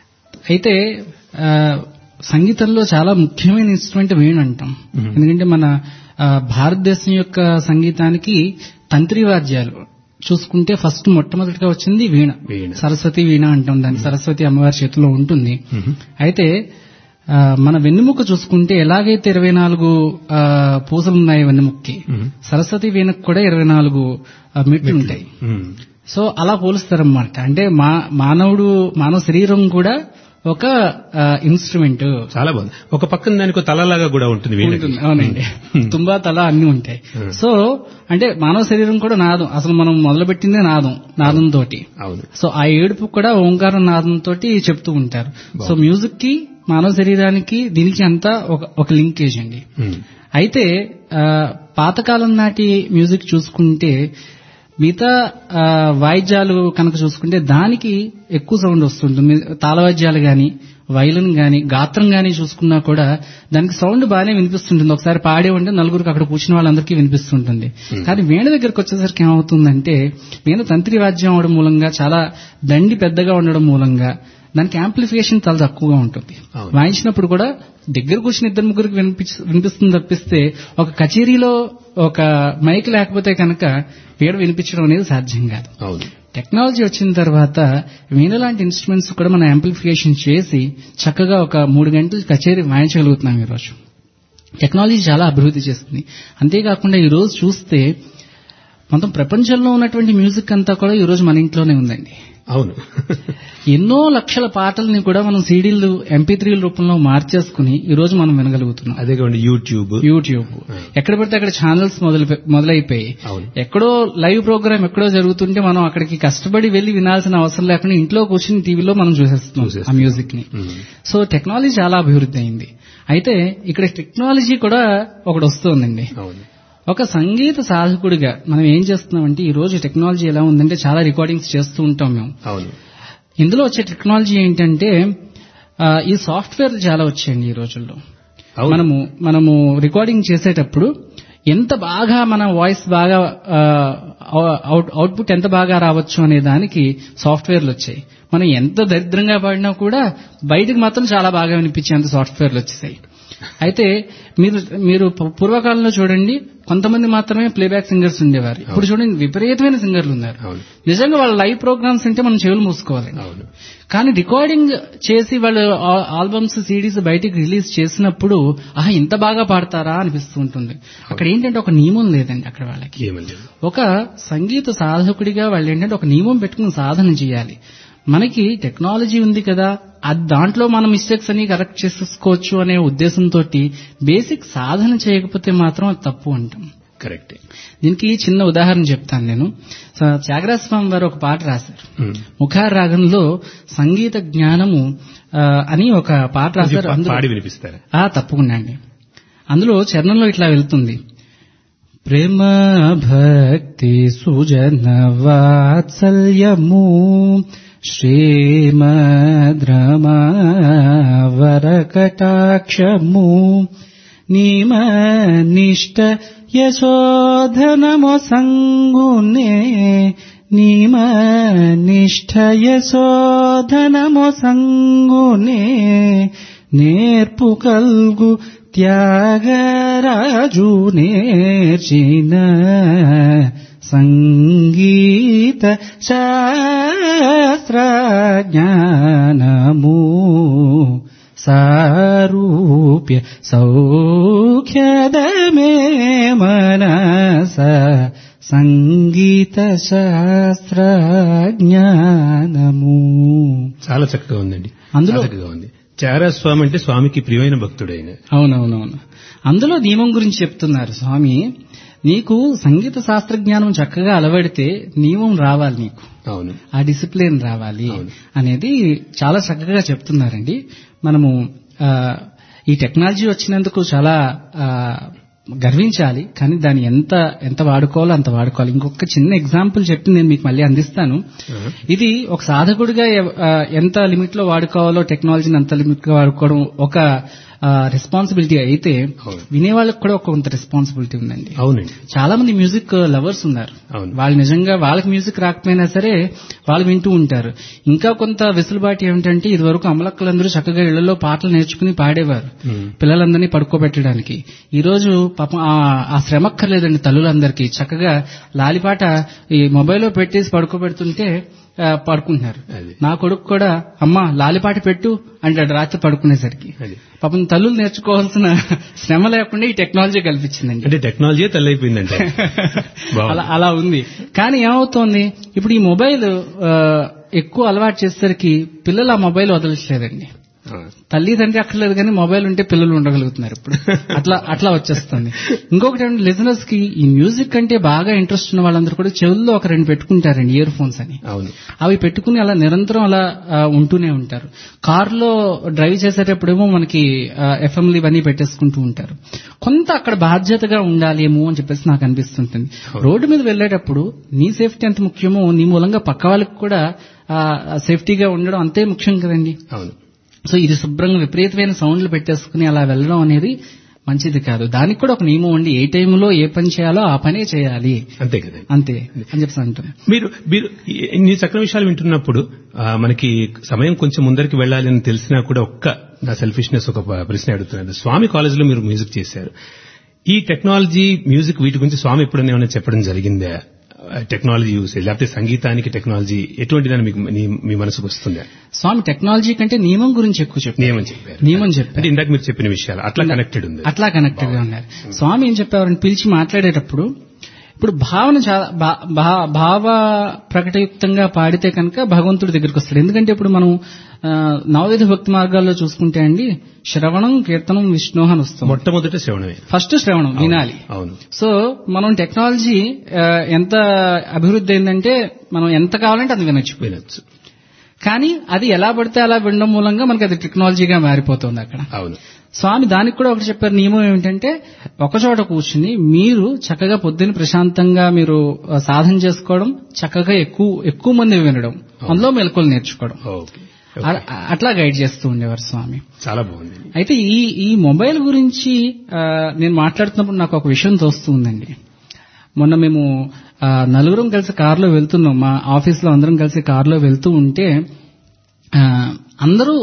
అయితే ఆ, సంగీతంలో చాలా ముఖ్యమైన ఇన్స్ట్రుమెంట్ వేణు అంటాం ఎందుకంటే మన ఆ, భారతదేశం యొక్క సంగీతానికి తంత్రి వాద్యాలు చూసుకుంటే ఫస్ట్ మొట్టమొదటిగా వచ్చింది వీణ వీణ. సరస్వతి వీణ అంటాం దాన్ని సరస్వతి అమ్మవారి చేతిలో ఉంటుంది అయితే ఆ, మన వెన్నెముక చూసుకుంటే ఎలాగైతే ఇరవై నాలుగు పూసలు ఉన్నాయి వెన్నెముక్కి సరస్వతి వీణకు కూడా ఇరవై నాలుగు మెట్లు ఉంటాయి ఉమ్. సో అలా పోలుస్తారన్నమాట అంటే మా మానవుడు మానవ శరీరం కూడా ఒక ఇన్స్ట్రుమెంట్ చాలా బాగుంది ఒక పక్కన దానికి ఒక తలలాగా కూడా ఉంటుంది వీణకి ఉంటుంది అవునండి తుంబా తల అన్ని ఉంటాయి సో అంటే మానవ శరీరం కూడా నాదం అసలు మనం మొదలుపెట్టిందే నాదం నాదం తోటి అవును సో ఆ ఏడుపు కూడా ఓంకారం నాదం తోటి చెప్తూ ఉంటారు సో మ్యూజిక్ కి మానవ శరీరానికి దీనికి అంతా ఒక ఒక లింకేజ్ అండి ఉమ్. అయితే ఆ, పాతకాలం నాటి మ్యూజిక్ చూసుకుంటే మిగతా ఆ, వాయిద్యాలు కనుక చూసుకుంటే దానికి ఎక్కువ సౌండ్ వస్తుంటుంది తాళవాద్యాలు గాని వైలిన్ గాని గాత్రం గాని చూసుకున్నా కూడా దానికి సౌండ్ బాగానే వినిపిస్తుంటుంది ఒకసారి పాడే ఉంటే నలుగురికి అక్కడ కూర్చున్న వాళ్ళందరికీ వినిపిస్తుంటుంది కానీ వీణ దగ్గరకు వచ్చేసరికి ఏమవుతుందంటే వీణ తంత్రి వాద్యం అవడం మూలంగా చాలా దండి పెద్దగా ఉండడం మూలంగా దానికి యాంప్లిఫికేషన్ చాలా తక్కువగా ఉంటుంది అవును. వాయించినప్పుడు కూడా దగ్గర కూర్చుని ఇద్దరు ముగ్గురికి వినిపించ వినిపిస్తుంది తప్పిస్తే ఒక కచేరీలో ఒక మైక్ లేకపోతే కనుక వీణ వినిపించడం అనేది సాధ్యం కాదు అవును టెక్నాలజీ వచ్చిన తర్వాత వీణ లాంటి ఇన్స్ట్రుమెంట్స్ కూడా మనం యాంప్లిఫికేషన్ చేసి చక్కగా ఒక మూడు గంటలు కచేరీ వాయించగలుగుతున్నాం ఈరోజు టెక్నాలజీ చాలా అభివృద్ధి చేస్తుంది అంతేకాకుండా ఈ రోజు చూస్తే మొత్తం ప్రపంచంలో ఉన్నటువంటి మ్యూజిక్ అంతా కూడా ఈ రోజు మన ఇంట్లోనే ఉందండి అవును ఎన్నో లక్షల పాటల్ని కూడా మనం సీడీలు ఎంపీ త్రీల రూపంలో మార్చేసుకుని ఈ రోజు మనం వినగలుగుతున్నాం అదే కావండి యూట్యూబ్ యూట్యూబ్ ఎక్కడ పడితే అక్కడ ఛానల్స్ మొదలు మొదలైపోయి అవును. ఎక్కడో లైవ్ ప్రోగ్రామ్ ఎక్కడో జరుగుతుంటే మనం అక్కడికి కష్టపడి వెళ్లి వినాల్సిన అవసరం లేకుండా ఇంట్లో కూర్చుని టీవీలో మనం చూసేస్తున్నాం ఆ చూసేస్తున్నాం. మ్యూజిక్ ని ఉమ్. సో టెక్నాలజీ చాలా అభివృద్ధి అయింది అయితే ఇక్కడ టెక్నాలజీ కూడా ఒకటి వస్తుందండి అవును ఒక సంగీత సాధకుడిగా మనం ఏం చేస్తున్నామంటే ఈ రోజు టెక్నాలజీ ఎలా ఉందంటే చాలా రికార్డింగ్స్ చేస్తూ ఉంటాం మేము అవును ఇందులో వచ్చే టెక్నాలజీ ఏంటంటే ఆ, ఈ సాఫ్ట్వేర్ చాలా వచ్చాయండి ఈ రోజుల్లో అవును. మనము మనము రికార్డింగ్ చేసేటప్పుడు ఎంత బాగా మన వాయిస్ బాగా ఆ, అవుట్ అవుట్పుట్ ఎంత బాగా రావచ్చు అనే దానికి సాఫ్ట్వేర్లు వచ్చాయి మనం ఎంత దరిద్రంగా పాడినా కూడా బయటకు మాత్రం చాలా బాగా వినిపించేంత సాఫ్ట్వేర్లు వచ్చేసాయి అయితే మీరు మీరు ప- పూర్వకాలంలో చూడండి కొంతమంది మాత్రమే ప్లేబ్యాక్ సింగర్స్ ఉండేవారు ఇప్పుడు చూడండి విపరీతమైన సింగర్లు ఉన్నారు అవును నిజంగా వాళ్ళ లైవ్ ప్రోగ్రామ్స్ అంటే మనం చెవులు మూసుకోవాలండి అవును కానీ రికార్డింగ్ చేసి వాళ్ళు ఆ- ఆల్బమ్స్ సిడీస్ బయటికి రిలీజ్ చేసినప్పుడు ఆహా ఇంత బాగా పాడతారా అనిపిస్తూ ఉంటుంది అక్కడ ఏంటంటే ఒక నియమం లేదండి అక్కడ వాళ్ళకి ఏమని లేదు ఒక సంగీత సాధకుడిగా వాళ్ళు ఏంటంటే ఒక నియమం పెట్టుకుని సాధన చేయాలి మనకి టెక్నాలజీ ఉంది కదా అది దాంట్లో మన మిస్టేక్స్ అని కరెక్ట్ చేసుకోవచ్చు అనే ఉద్దేశంతో బేసిక్ సాధన చేయకపోతే మాత్రం అది తప్పు అంటాం కరెక్టే దీనికి చిన్న ఉదాహరణ చెప్తాను నేను స- త్యాగరాజ స్వామి వారు ఒక పాట రాశారు ఉమ్. ముఖార్ రాగంలో సంగీత జ్ఞానము ఆ, అని ఒక పాట రాశారు కొంచెం అందులో- పాడి వినిపిస్తారా ఆ తప్పకుండా అండి అందులో చరణంలో ఇట్లా వెళ్తుంది ప్రేమ భక్తి సుజన వాత్సల్యము శ్రీమద్రమావరకటాక్షము నిమ నిష్ట యశోధనము సంగునే నిమ నిష్ట యశోధనము సంగునే నేర్పు కల్గు త్యాగరాజు నేర్చిన సంగీత శాస్త్ర జ్ఞానము సారూప్య సౌఖ్యదమే మనస సంగీత శాస్త్ర జ్ఞానము చాలా చక్కగా ఉందండి అందులో- చాలా చక్కగా ఉంది చారా స్వామి అంటే స్వామికి ప్రియమైన భక్తుడైన అవునవునవును అందులో నియమం గురించి చెప్తున్నారు స్వామి నీకు సంగీత శాస్త్ర జ్ఞానం చక్కగా అలవడితే నియమం రావాలి నీకు అవును ఆ డిసిప్లిన్ రావాలి అవును. అనేది చాలా చక్కగా చెప్తున్నారండి మనము ఆ, ఈ టెక్నాలజీ వచ్చినందుకు చాలా ఆ, గర్వించాలి కానీ దాన్ని ఎంత ఎంత వాడుకోవాలో అంత వాడుకోవాలి ఇంకొక చిన్న ఎగ్జాంపుల్ చెప్పి నేను మీకు మళ్ళీ అందిస్తాను ఇది ఒక సాధకుడిగా ఎవ- ఆ, ఎంత లిమిట్ లో వాడుకోవాలో టెక్నాలజీని అంత లిమిట్ గా వాడుకోవడం ఒక రెస్పాన్సిబిలిటీ అయితే అవును. వినేవాళ్ళకి కూడా ఒక కొంత రెస్పాన్సిబిలిటీ ఉందండి అవునండి చాలా మంది మ్యూజిక్ లవర్స్ ఉన్నారు అవును. వాళ్ళు నిజంగా వాళ్ళకి మ్యూజిక్ రాకపోయినా సరే వాళ్ళు వింటూ ఉంటారు ఇంకా కొంత వెసులుబాటు ఏమిటంటే ఇదివరకు అమలక్కలందరూ చక్కగా ఇళ్లలో పాటలు నేర్చుకుని పాడేవారు మ్మ్. పిల్లలందరినీ పడుకోబెట్టడానికి ఈ రోజు పాపం ఆ- ఆ శ్రమ అక్కర్లేదండి తల్లులందరికీ చక్కగా లాలిపాట ఈ మొబైల్లో పెట్టేసి పడుకోబెడుతుంటే ఆ, పడుకుంటున్నారు అది. నా కొడుకు కూడా అమ్మా లాలిపాట పెట్టు అంటాడు రాత్రి పడుకునేసరికి అది. పాపం తల్లులు నేర్చుకోవాల్సిన శ్రమ లేకుండా ఈ టెక్నాలజీ కల్పించిందండి అంటే టెక్నాలజీ తల్లైపోయిందంటే అలా అలా ఉంది కానీ ఏమవుతోంది ఇప్పుడు ఈ మొబైల్ ఆ, ఎక్కువ అలవాటు చేసేసరికి పిల్లలు ఆ మొబైల్ వదలట్లేదండి తల్లి తండ్రి అక్కర్లేదు కానీ మొబైల్ ఉంటే పిల్లలు ఉండగలుగుతున్నారు ఇప్పుడు అట్లా అట్లా వచ్చేస్తుంది ఇంకొకటి ఏంటంటే లిజనర్స్ కి ఈ మ్యూజిక్ అంటే బాగా ఇంట్రెస్ట్ ఉన్న వాళ్ళందరూ కూడా చెవుల్లో ఒక రెండు పెట్టుకుంటారండి ఇయర్ ఫోన్స్ అని అవును అవి పెట్టుకుని అలా నిరంతరం అలా ఆ, ఉంటూనే ఉంటారు కారులో డ్రైవ్ చేసేటప్పుడేమో మనకి ఎఫ్ఎంలు ఇవన్నీ పెట్టేసుకుంటూ ఉంటారు కొంత అక్కడ బాధ్యతగా ఉండాలేమో అని చెప్పేసి నాకు అనిపిస్తుంటుంది రోడ్డు మీద వెళ్ళేటప్పుడు నీ సేఫ్టీ ఎంత ముఖ్యమో నీ మూలంగా పక్క వాళ్ళకి కూడా ఆ, సేఫ్టీగా ఉండడం అంతే ముఖ్యం కదండి అవును సో ఇది శుభ్రంగా విపరీతమైన సౌండ్లు పెట్టేసుకుని అలా వెళ్ళడం అనేది మంచిది కాదు దానికి కూడా ఒక నియమం ఉండి ఏ టైంలో ఏ పని చేయాలో ఆ పనే చేయాలి అంతే కదండి అంతే అని చెప్పేసి అంటారు మీరు మీరు ఇన్ని చక్కని విషయాలు వింటున్నప్పుడు ఆ, మనకి సమయం కొంచెం ముందరికి వెళ్ళాలి అని తెలిసినా కూడా ఒక్క నా సెల్ఫిష్నెస్ ఒక ప- ప్రశ్న అడుగుతున్నాను స్వామి కాలేజీలో మీరు మ్యూజిక్ చేశారు ఈ టెక్నాలజీ మ్యూజిక్ వీటి గురించి స్వామి ఎప్పుడైనా ఏమైనా చెప్పడం జరిగిందా టెక్నాలజీ యూస్ లేకపోతే సంగీతానికి టెక్నాలజీ ఎటువంటిదని మీకు మీ- మీ మనసుకు వస్తుందా స్వామి టెక్నాలజీ కంటే నియమం గురించి ఎక్కువ చెప్పారు నియమం చెప్పారు నియమం అంటే చెప్పారు ఇందాక మీరు చెప్పిన విషయాలు అట్లా కనెక్టెడ్ ఉంది అట్లా కనెక్టెడ్ గా ఉన్నారు స్వామి ఏం చెప్పేవారని పిలిచి మాట్లాడేటప్పుడు ఇప్పుడు భావన చాలా భా- భా- భావ ప్రకటయుక్తంగా పాడితే కనుక భగవంతుడి దగ్గరికి వస్తాడు ఎందుకంటే ఇప్పుడు మనం ఆ, నవవిధ భక్తి మార్గాల్లో చూసుకుంటే అండి శ్రవణం కీర్తనం విష్ణు అని వస్తాం మొట్టమొదట శ్రవణమే ఫస్ట్ శ్రవణం వినాలి అవును సో మనం టెక్నాలజీ ఆ, ఎంత అభివృద్ధి అయిందంటే మనం ఎంత కావాలంటే అది వినొచ్చు వినొచ్చు కానీ అది ఎలా పడితే అలా వినడం మూలంగా మనకి అది టెక్నాలజీగా మారిపోతుంది అక్కడ అవును స్వామి దానికి కూడా ఒకటి చెప్పారు నియమం ఏమిటంటే ఒకచోట కూర్చుని మీరు చక్కగా పొద్దున్న ప్రశాంతంగా మీరు ఆ, సాధన చేసుకోవడం చక్కగా ఎక్కువ ఎక్కువ మంది వినడం అందులో మెలకువలు నేర్చుకోవడం ఓకే అ- అట్లా గైడ్ చేస్తూ ఉండేవారు స్వామి చాలా బాగుంది అయితే ఈ ఈ మొబైల్ గురించి ఆ, నేను మాట్లాడుతున్నప్పుడు నాకు ఒక విషయం తోస్తూ ఉందండి మొన్న మేము ఆ, నలుగురం కలిసి కారులో వెళ్తున్నాం మా ఆఫీస్లో అందరం కలిసి కారులో వెళ్తూ ఉంటే ఆ, అందరూ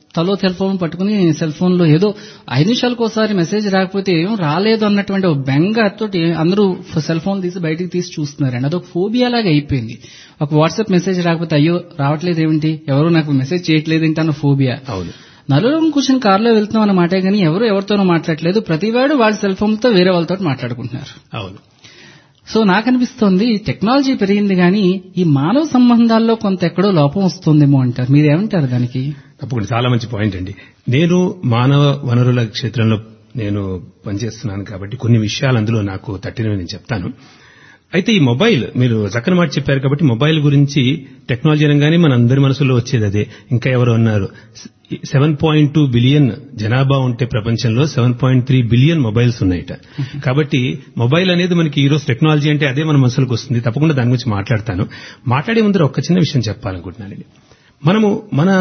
తలో సెల్ ఫోన్ పట్టుకుని సెల్ ఫోన్ లో ఏదో ఐదు నిమిషాలకు ఒకసారి మెసేజ్ రాకపోతే ఏం రాలేదు అన్నటువంటి ఒక బెంగ తోటి అందరూ సెల్ ఫోన్ తీసి బయటికి తీసి చూస్తున్నారండి అదొక ఫోబియా లాగా అయిపోయింది ఒక వాట్సాప్ మెసేజ్ రాకపోతే అయ్యో రావట్లేదు ఏమిటి ఎవరు నాకు మెసేజ్ చేయట్లేదు ఏంటి అన్న ఫోబియా అవును నలుగురం కూర్చొని కారులో వెళ్తున్నాం అన్న మాటే కానీ ఎవరు ఎవరితోనూ మాట్లాడలేదు ప్రతివాడు వాళ్ళ సెల్ ఫోన్ తో వేరే వాళ్ళతో మాట్లాడుకుంటున్నారు అవును సో నాకు అనిపిస్తోంది టెక్నాలజీ పెరిగింది కానీ ఈ మానవ సంబంధాల్లో కొంత ఎక్కడో లోపం వస్తుందేమో అంటారు మీరేమంటారు దానికి తప్పకుండా చాలా మంచి పాయింట్ అండి నేను మానవ వనరుల క్షేత్రంలో నేను పనిచేస్తున్నాను కాబట్టి కొన్ని విషయాలు అందులో నాకు తట్టినవి నేను చెప్తాను అయితే ఈ మొబైల్ మీరు చక్కని మాట చెప్పారు కాబట్టి మొబైల్ గురించి టెక్నాలజీ అనగానే మన అందరి మనసులో వచ్చేది అదే ఇంకా ఎవరు అన్నారు సెవెన్ పాయింట్ టూ బిలియన్ జనాభా ఉంటే ప్రపంచంలో seven point three billion mobiles ఉన్నాయట కాబట్టి మొబైల్ అనేది మనకి ఈ రోజు టెక్నాలజీ అంటే అదే మన మనసులకు వస్తుంది తప్పకుండా దాని గురించి మాట్లాడతాను మాట్లాడే ముందర ఒక్క చిన్న విషయం చెప్పాలనుకుంటున్నానండి మనము మన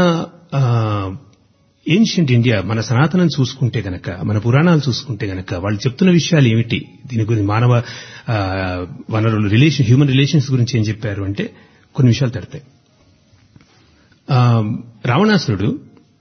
ఏన్షియంట్ ఇండియా మన సనాతనం చూసుకుంటే గనక మన పురాణాలు చూసుకుంటే గనక వాళ్ళు చెప్తున్న విషయాలు ఏమిటి దీని గురించి మానవ ఆ, వనరులు రిలేషన్ హ్యూమన్ రిలేషన్స్ గురించి ఏం చెప్పారు అంటే కొన్ని విషయాలు తడతాయి ఆ, రావణాసురుడు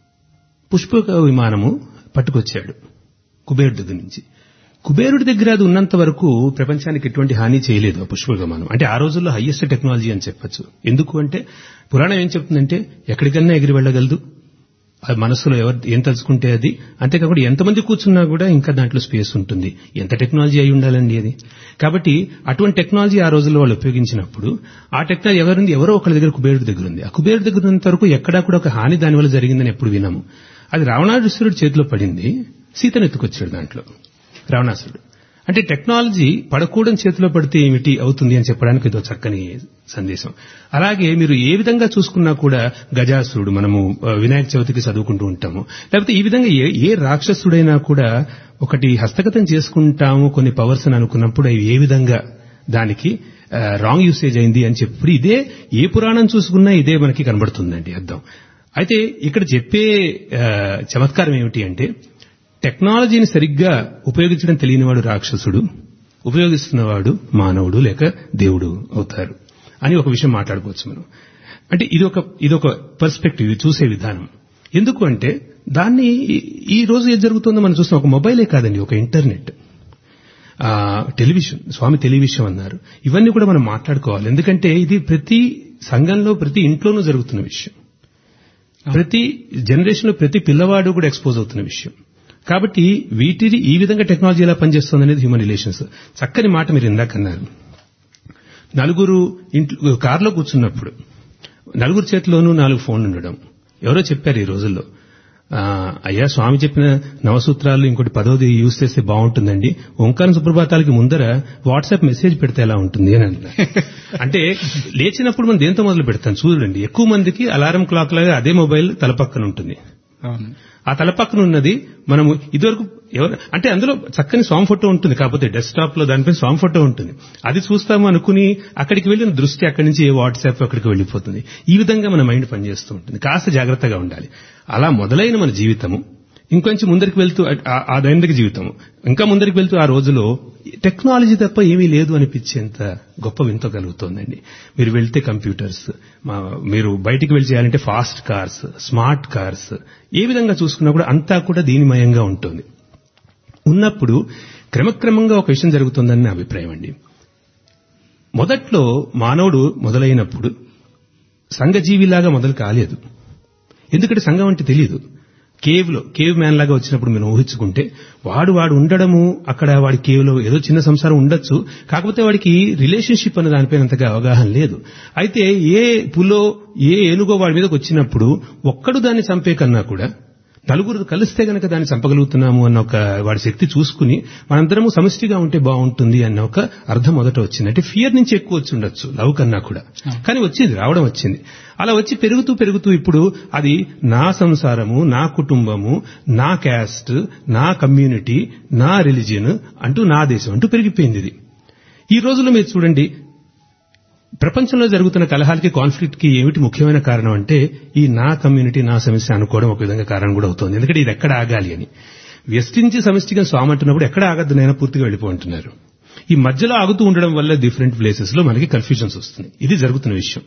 పుష్పక విమానము పట్టుకొచ్చాడు కుబేరుడి దగ్గర నుంచి కుబేరుడి దగ్గర అది ఉన్నంత వరకు ప్రపంచానికి ఎటువంటి హాని చేయలేదు ఆ పుష్పక విమానం అంటే ఆ రోజుల్లో హైయెస్ట్ టెక్నాలజీ అని చెప్పొచ్చు ఎందుకు అంటే పురాణం ఏం చెప్తుందంటే ఎక్కడికన్నా ఎగిరి వెళ్ళగలదు అది మనసులో ఎవరు ఏం తలుచుకుంటే అది అంతేకాకుండా ఎంతమంది కూర్చున్నా కూడా ఇంకా దాంట్లో స్పేస్ ఉంటుంది ఎంత టెక్నాలజీ అయి ఉండాలండి అది కాబట్టి అటువంటి టెక్నాలజీ ఆ రోజుల్లో వాళ్ళు ఉపయోగించినప్పుడు ఆ టెక్నాలజీ ఎవరుంది ఎవరో ఒకరి దగ్గర కుబేరుడి దగ్గర ఉంది ఆ కుబేరుడి దగ్గర ఉన్నంత వరకు ఎక్కడా కూడా ఒక హాని దానివల్ల జరిగిందని ఎప్పుడు వినము అది రావణాసురుడి చేతిలో పడింది సీతను ఎత్తుకొచ్చాడు దాంట్లో రావణాసురుడు అంటే టెక్నాలజీ పడకూడని చేతిలో పడితే ఏమిటి అవుతుంది అని చెప్పడానికి ఇదో చక్కని సందేశం అలాగే మీరు ఏ విధంగా చూసుకున్నా కూడా గజాసురుడు మనము ఆ, వినాయక చవితికి చదువుకుంటూ ఉంటాము లేకపోతే ఈ విధంగా ఏ ఏ రాక్షసుడైనా కూడా ఒకటి హస్తగతం చేసుకుంటాము కొన్ని పవర్స్ అని అనుకున్నప్పుడు అవి ఏ విధంగా దానికి రాంగ్ యూసేజ్ అయింది అని చెప్పి ఇదే ఏ పురాణం చూసుకున్నా ఇదే మనకి కనబడుతుందండి అర్థం అయితే ఇక్కడ చెప్పే ఆ, చమత్కారం ఏమిటి అంటే టెక్నాలజీని సరిగ్గా ఉపయోగించడం తెలియనివాడు రాక్షసుడు ఉపయోగిస్తున్నవాడు మానవుడు లేక దేవుడు అవుతారు అని ఒక విషయం మాట్లాడుకోవచ్చు మనం అంటే ఇది ఒక ఇదొక పర్స్పెక్టివ్ ఇది చూసే విధానం ఎందుకు అంటే దాన్ని ఈ- ఈ రోజు ఏది జరుగుతుందో మనం చూస్తాం ఒక మొబైలే కాదండి ఒక ఇంటర్నెట్ ఆ, టెలివిజన్ స్వామి టెలివిజన్ అన్నారు ఇవన్నీ కూడా మనం మాట్లాడుకోవాలి ఎందుకంటే ఇది ప్రతి సంఘంలో ప్రతి ఇంట్లోనూ జరుగుతున్న విషయం ప్రతి జనరేషన్ లో ప్రతి పిల్లవాడు కూడా ఎక్స్పోజ్ అవుతున్న విషయం కాబట్టి వీటిని ఈ విధంగా టెక్నాలజీ ఎలా పనిచేస్తుంది అనేది హ్యూమన్ రిలేషన్స్ చక్కని మాట మీరు ఇందాక అన్నారు నలుగురు ఇంట్లో కారులో కూర్చున్నప్పుడు నలుగురు చేతిలోనూ నాలుగు ఫోన్లు ఉండడం ఎవరో చెప్పారు ఈ రోజుల్లో ఆ, అయ్యా స్వామి చెప్పిన నవసూత్రాలు ఇంకోటి పదోది యూజ్ చేస్తే బాగుంటుందండి ఓంకారం సుప్రభాతాలకి ముందర వాట్సాప్ మెసేజ్ పెడితే ఎలా ఉంటుంది అని అన్నారు అంటే లేచినప్పుడు మనం దేంతో మొదలు పెడతాం చూడండి ఎక్కువ మందికి అలారం క్లాక్ లాగా అదే మొబైల్ తలపక్కన ఉంటుంది అవును ఆ తల పక్కన ఉన్నది మనము ఇదివరకు ఎవరు అంటే అందులో చక్కని స్వామి ఫోటో ఉంటుంది కాకపోతే డెస్క్టాప్ లో దానిపై స్వామి ఫోటో ఉంటుంది అది చూస్తాము అనుకుని అక్కడికి వెళ్ళిన దృష్టి అక్కడి నుంచి ఏ వాట్సాప్ అక్కడికి వెళ్ళిపోతుంది ఈ విధంగా మన మైండ్ పనిచేస్తూ ఉంటుంది కాస్త జాగ్రత్తగా ఉండాలి అలా మొదలైన మన జీవితము ఇంకొంచెం ముందరికి వెళ్తూ ఆ- ఆ దైనందిక జీవితము ఇంకా ముందరికి వెళ్తూ ఆ రోజులో టెక్నాలజీ తప్ప ఏమీ లేదు అనిపించేంత గొప్ప వింత కలుగుతోందండి మీరు వెళ్తే కంప్యూటర్స్ మా- మీరు బయటికి వెళ్ళి చేయాలంటే ఫాస్ట్ కార్స్ స్మార్ట్ కార్స్ ఏ విధంగా చూసుకున్నా కూడా అంతా కూడా దీనిమయంగా ఉంటుంది ఉన్నప్పుడు క్రమక్రమంగా ఒక విషయం జరుగుతుందని నా అభిప్రాయం అండి మొదట్లో మానవుడు మొదలైనప్పుడు సంఘజీవిలాగా మొదలు కాలేదు ఎందుకంటే సంఘం అంటే తెలియదు కేవ్ లో కేవ్ మ్యాన్ లాగా వచ్చినప్పుడు మీరు ఊహించుకుంటే వాడు వాడు ఉండడము అక్కడ వాడి కేవ్ లో ఏదో చిన్న సంసారం ఉండొచ్చు కాకపోతే వాడికి రిలేషన్షిప్ అనే దానిపైన అంతగా అవగాహన లేదు అయితే ఏ పులో ఏ ఏనుగో వాడి మీదకి వచ్చినప్పుడు ఒక్కడు దాన్ని చంపే కన్నా కూడా నలుగురు కలిస్తే గనక దాన్ని చంపగలుగుతున్నాము అన్న ఒక వాడి శక్తి చూసుకుని మనందరము సమిష్టిగా ఉంటే బాగుంటుంది అన్న ఒక అర్థం మొదట వచ్చింది అంటే ఫియర్ నుంచి ఎక్కువ వచ్చి ఉండొచ్చు లవ్ కన్నా కూడా కానీ వచ్చింది రావడం వచ్చింది అలా వచ్చి పెరుగుతూ పెరుగుతూ ఇప్పుడు అది నా సంసారము నా కుటుంబము నా క్యాస్ట్ నా కమ్యూనిటీ నా రిలీజియన్ అంటూ నా దేశం అంటూ పెరిగిపోయింది ఇది ఈ రోజుల్లో మీరు చూడండి ప్రపంచంలో జరుగుతున్న కలహాలకి కాన్ఫ్లిక్ట్ కి ఏమిటి ముఖ్యమైన కారణం అంటే ఈ నా కమ్యూనిటీ నా సమస్య అనుకోవడం ఒక విధంగా కారణం కూడా అవుతుంది ఎందుకంటే ఇది ఎక్కడ ఆగాలి అని వ్యష్టించి సమిష్టిగా స్వామి అంటున్నప్పుడు ఎక్కడ ఆగద్దు నైనా పూర్తిగా వెళ్ళిపోంటున్నారు ఈ మధ్యలో ఆగుతూ ఉండడం వల్ల డిఫరెంట్ ప్లేసెస్ లో మనకి కన్ఫ్యూజన్స్ వస్తుంది ఇది జరుగుతున్న విషయం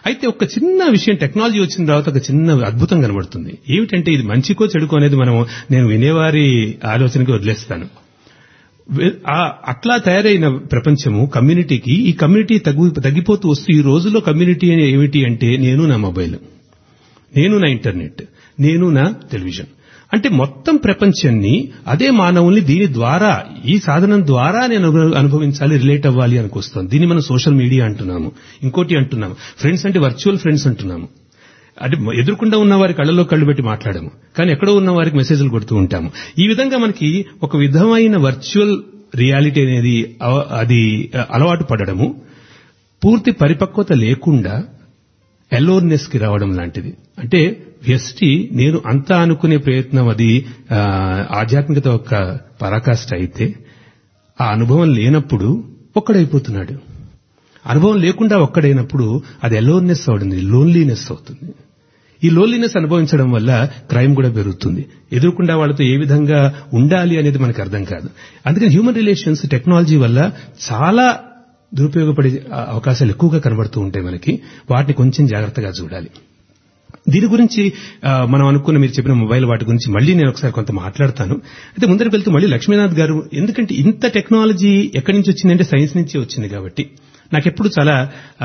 అయితే ఒక చిన్న విషయం టెక్నాలజీ వచ్చిన తర్వాత ఒక చిన్న అద్భుతం కనబడుతుంది ఏమిటంటే ఇది మంచికో చెడుకో అనేది మనం నేను వినేవారి ఆలోచనకి వదిలేస్తాను వె- ఆ- అట్లా తయారైన ప్రపంచము కమ్యూనిటీకి ఈ కమ్యూనిటీ తగ్గు తగ్గిపోతూ వస్తూ ఈ రోజుల్లో కమ్యూనిటీ అని ఏమిటి అంటే నేను నా మొబైల్ నేను నా ఇంటర్నెట్ నేను నా టెలివిజన్ అంటే మొత్తం ప్రపంచాన్ని అదే మానవుల్ని దీని ద్వారా ఈ సాధనం ద్వారా నేను అను- అనుభవించాలి రిలేట్ అవ్వాలి అనుకొస్తాను దీన్ని మనం సోషల్ మీడియా అంటున్నాము ఇంకోటి అంటున్నాము ఫ్రెండ్స్ అంటే వర్చువల్ ఫ్రెండ్స్ అంటున్నాము అంటే ఎదురుకుండా ఉన్న వారి కళ్ళలో కళ్ళు పెట్టి మాట్లాడము కానీ ఎక్కడో ఉన్న వారికి మెసేజ్లు కొడుతూ ఉంటాము ఈ విధంగా మనకి ఒక విధమైన వర్చువల్ రియాలిటీ అనేది అవ- అది అలవాటు పడడము పూర్తి పరిపక్వత లేకుండా ఎలోర్నెస్ కి రావడం లాంటిది అంటే వ్యష్టి నేను అంతా అనుకునే ప్రయత్నం అది ఆ, ఆధ్యాత్మికత యొక్క పరాకాష్ట అయితే ఆ అనుభవం లేనప్పుడు ఒక్కడైపోతున్నాడు అనుభవం లేకుండా ఒక్కడైనప్పుడు అది ఎలోర్నెస్ అవుతుంది లోన్లీనెస్ అవుతుంది ఈ లోన్లీనెస్ అనుభవించడం వల్ల క్రైమ్ కూడా పెరుగుతుంది ఎదురుకుండా వాళ్ళతో ఏ విధంగా ఉండాలి అనేది మనకు అర్థం కాదు అందుకని హ్యూమన్ రిలేషన్స్ టెక్నాలజీ వల్ల చాలా దురుపయోగపడే ఆ, అవకాశాలు ఎక్కువగా కనబడుతూ ఉంటాయి మనకి వాటిని కొంచెం జాగ్రత్తగా చూడాలి దీని గురించి ఆ, మనం అనుకున్న మీరు చెప్పిన మొబైల్ వాటి గురించి మళ్ళీ నేను ఒకసారి కొంత మాట్లాడతాను అయితే ముందరికి వెళ్తూ మళ్ళీ లక్ష్మీనాథ్ గారు ఎందుకంటే ఇంత టెక్నాలజీ ఎక్కడి నుంచి వచ్చిందంటే సైన్స్ నుంచి వచ్చింది కాబట్టి నాకెప్పుడు చాలా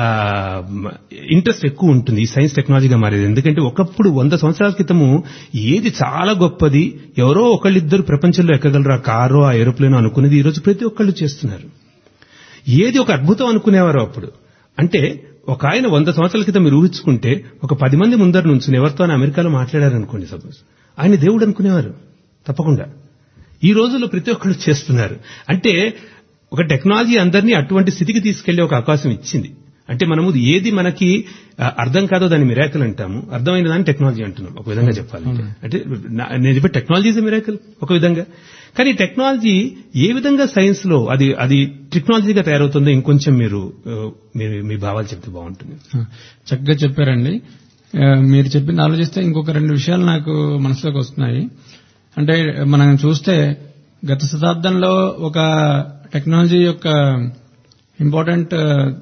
ఇంట్రెస్ట్ ఎక్కువ ఉంటుంది ఈ సైన్స్ టెక్నాలజీగా మారేది ఎందుకంటే ఒకప్పుడు వంద సంవత్సరాల క్రితము ఏది చాలా గొప్పది ఎవరో ఒకళ్ళిద్దరు ప్రపంచంలో ఎక్కగలరు ఆ కారో ఆ ఏరోప్లేనో అనుకునేది ఈ రోజు ప్రతి ఒక్కళ్ళు చేస్తున్నారు ఏది ఒక అద్భుతం అనుకునేవారు అప్పుడు అంటే ఒక ఆయన వంద సంవత్సరాల క్రితం మీరు ఊహించుకుంటే ఒక పది మంది ముందర నుంచి ఎవరితో అమెరికాలో మాట్లాడారనుకోండి సపోజ్ ఆయన దేవుడు అనుకునేవారు తప్పకుండా ఈ రోజుల్లో ప్రతి ఒక్కళ్ళు చేస్తున్నారు అంటే ఒక టెక్నాలజీ అందరినీ అటువంటి స్థితికి తీసుకెళ్లే ఒక అవకాశం ఇచ్చింది అంటే మనము ఏది మనకి ఆ, అర్థం కాదో దాన్ని మిరాకల్ అంటాము అర్థమైన దాన్ని టెక్నాలజీ అంటున్నాం ఒక విధంగా చెప్పాలంటే అంటే నా- నేను చెప్పే టెక్నాలజీ ఇస్ మిరాకల్ ఒక విధంగా కానీ టెక్నాలజీ ఏ విధంగా సైన్స్ లో అది అది టెక్నాలజీగా తయారవుతుందో ఇంకొంచెం మీరు ఆ, మీరు మీ భావాలు చెప్తే బాగుంటుంది చక్కగా చెప్పారండి ఆ, మీరు చెప్పింది ఆలోచిస్తే ఇంకొక రెండు విషయాలు నాకు మనసులోకి వస్తున్నాయి అంటే మనం చూస్తే గత శతాబ్దంలో ఒక టెక్నాలజీ యొక్క ఇంపార్టెంట్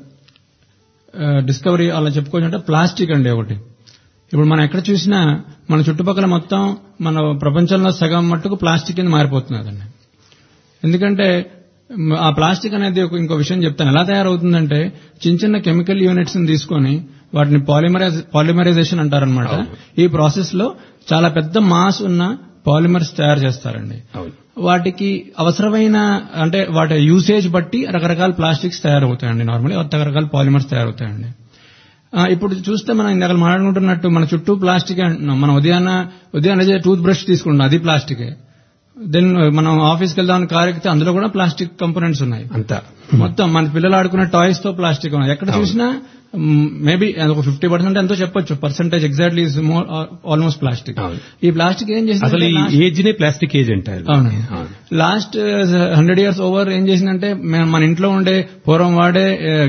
డిస్కవరీ అలా చెప్పుకోవచ్చు అంటే ప్లాస్టిక్ అండి ఒకటి ఇప్పుడు మనం ఎక్కడ చూసినా మన చుట్టుపక్కల మొత్తం మన ప్రపంచంలో సగం మట్టుకు ప్లాస్టిక్ కింద మారిపోతున్నదండి ఎందుకంటే మ్, ఆ ప్లాస్టిక్ అనేది ఒక ఇంకో విషయం చెప్తాను ఎలా తయారవుతుందంటే చిన్న చిన్న కెమికల్ యూనిట్స్ ని తీసుకొని వాటిని పాలిమరైజ్ పాలిమరైజేషన్ అంటారనమాట ఈ ప్రాసెస్ లో చాలా పెద్ద మాస్ ఉన్న పాలిమర్స్ తయారు చేస్తారండి అవును వాటికి అవసరమైన అంటే వాటి యూసేజ్ బట్టి రకరకాల ప్లాస్టిక్స్ తయారవుతాయండి నార్మల్లీ రకరకాల పాలిమర్స్ తయారవుతాయండి ఆ, ఇప్పుడు చూస్తే మనం ఇందాక మాట్లాడుకుంటున్నట్టు మన చుట్టూ ప్లాస్టిక్ అంటున్నాం మనం ఉదయాన్న ఉదయాన్నే టూత్ బ్రష్ తీసుకుంటాం అది ప్లాస్టికే దెన్ మనం ఆఫీస్కి వెళ్దాం కార్ ఎక్కితే అందులో కూడా ప్లాస్టిక్ కంపోనెంట్స్ ఉన్నాయి అంతా మొత్తం మన పిల్లలు ఆడుకునే టాయ్స్ తో ప్లాస్టిక్ ఉన్నాయి ఎక్కడ చూసినా మేబీ ఒక ఫిఫ్టీ పర్సెంట్ ఎంతో చెప్పొచ్చు percentage exactly is more almost plastic అవును. ఈ ప్లాస్టిక్ ఏం అసలు ఈ చేసింది ఏజ్ నే ప్లాస్టిక్ ఏజ్ అంటారు అవును అవును. లాస్ట్ హండ్రెడ్ ఇయర్స్ ఓవర్ ఏం చేసిందంటే మే- మన ఇంట్లో ఉండే పూర్వం వాడే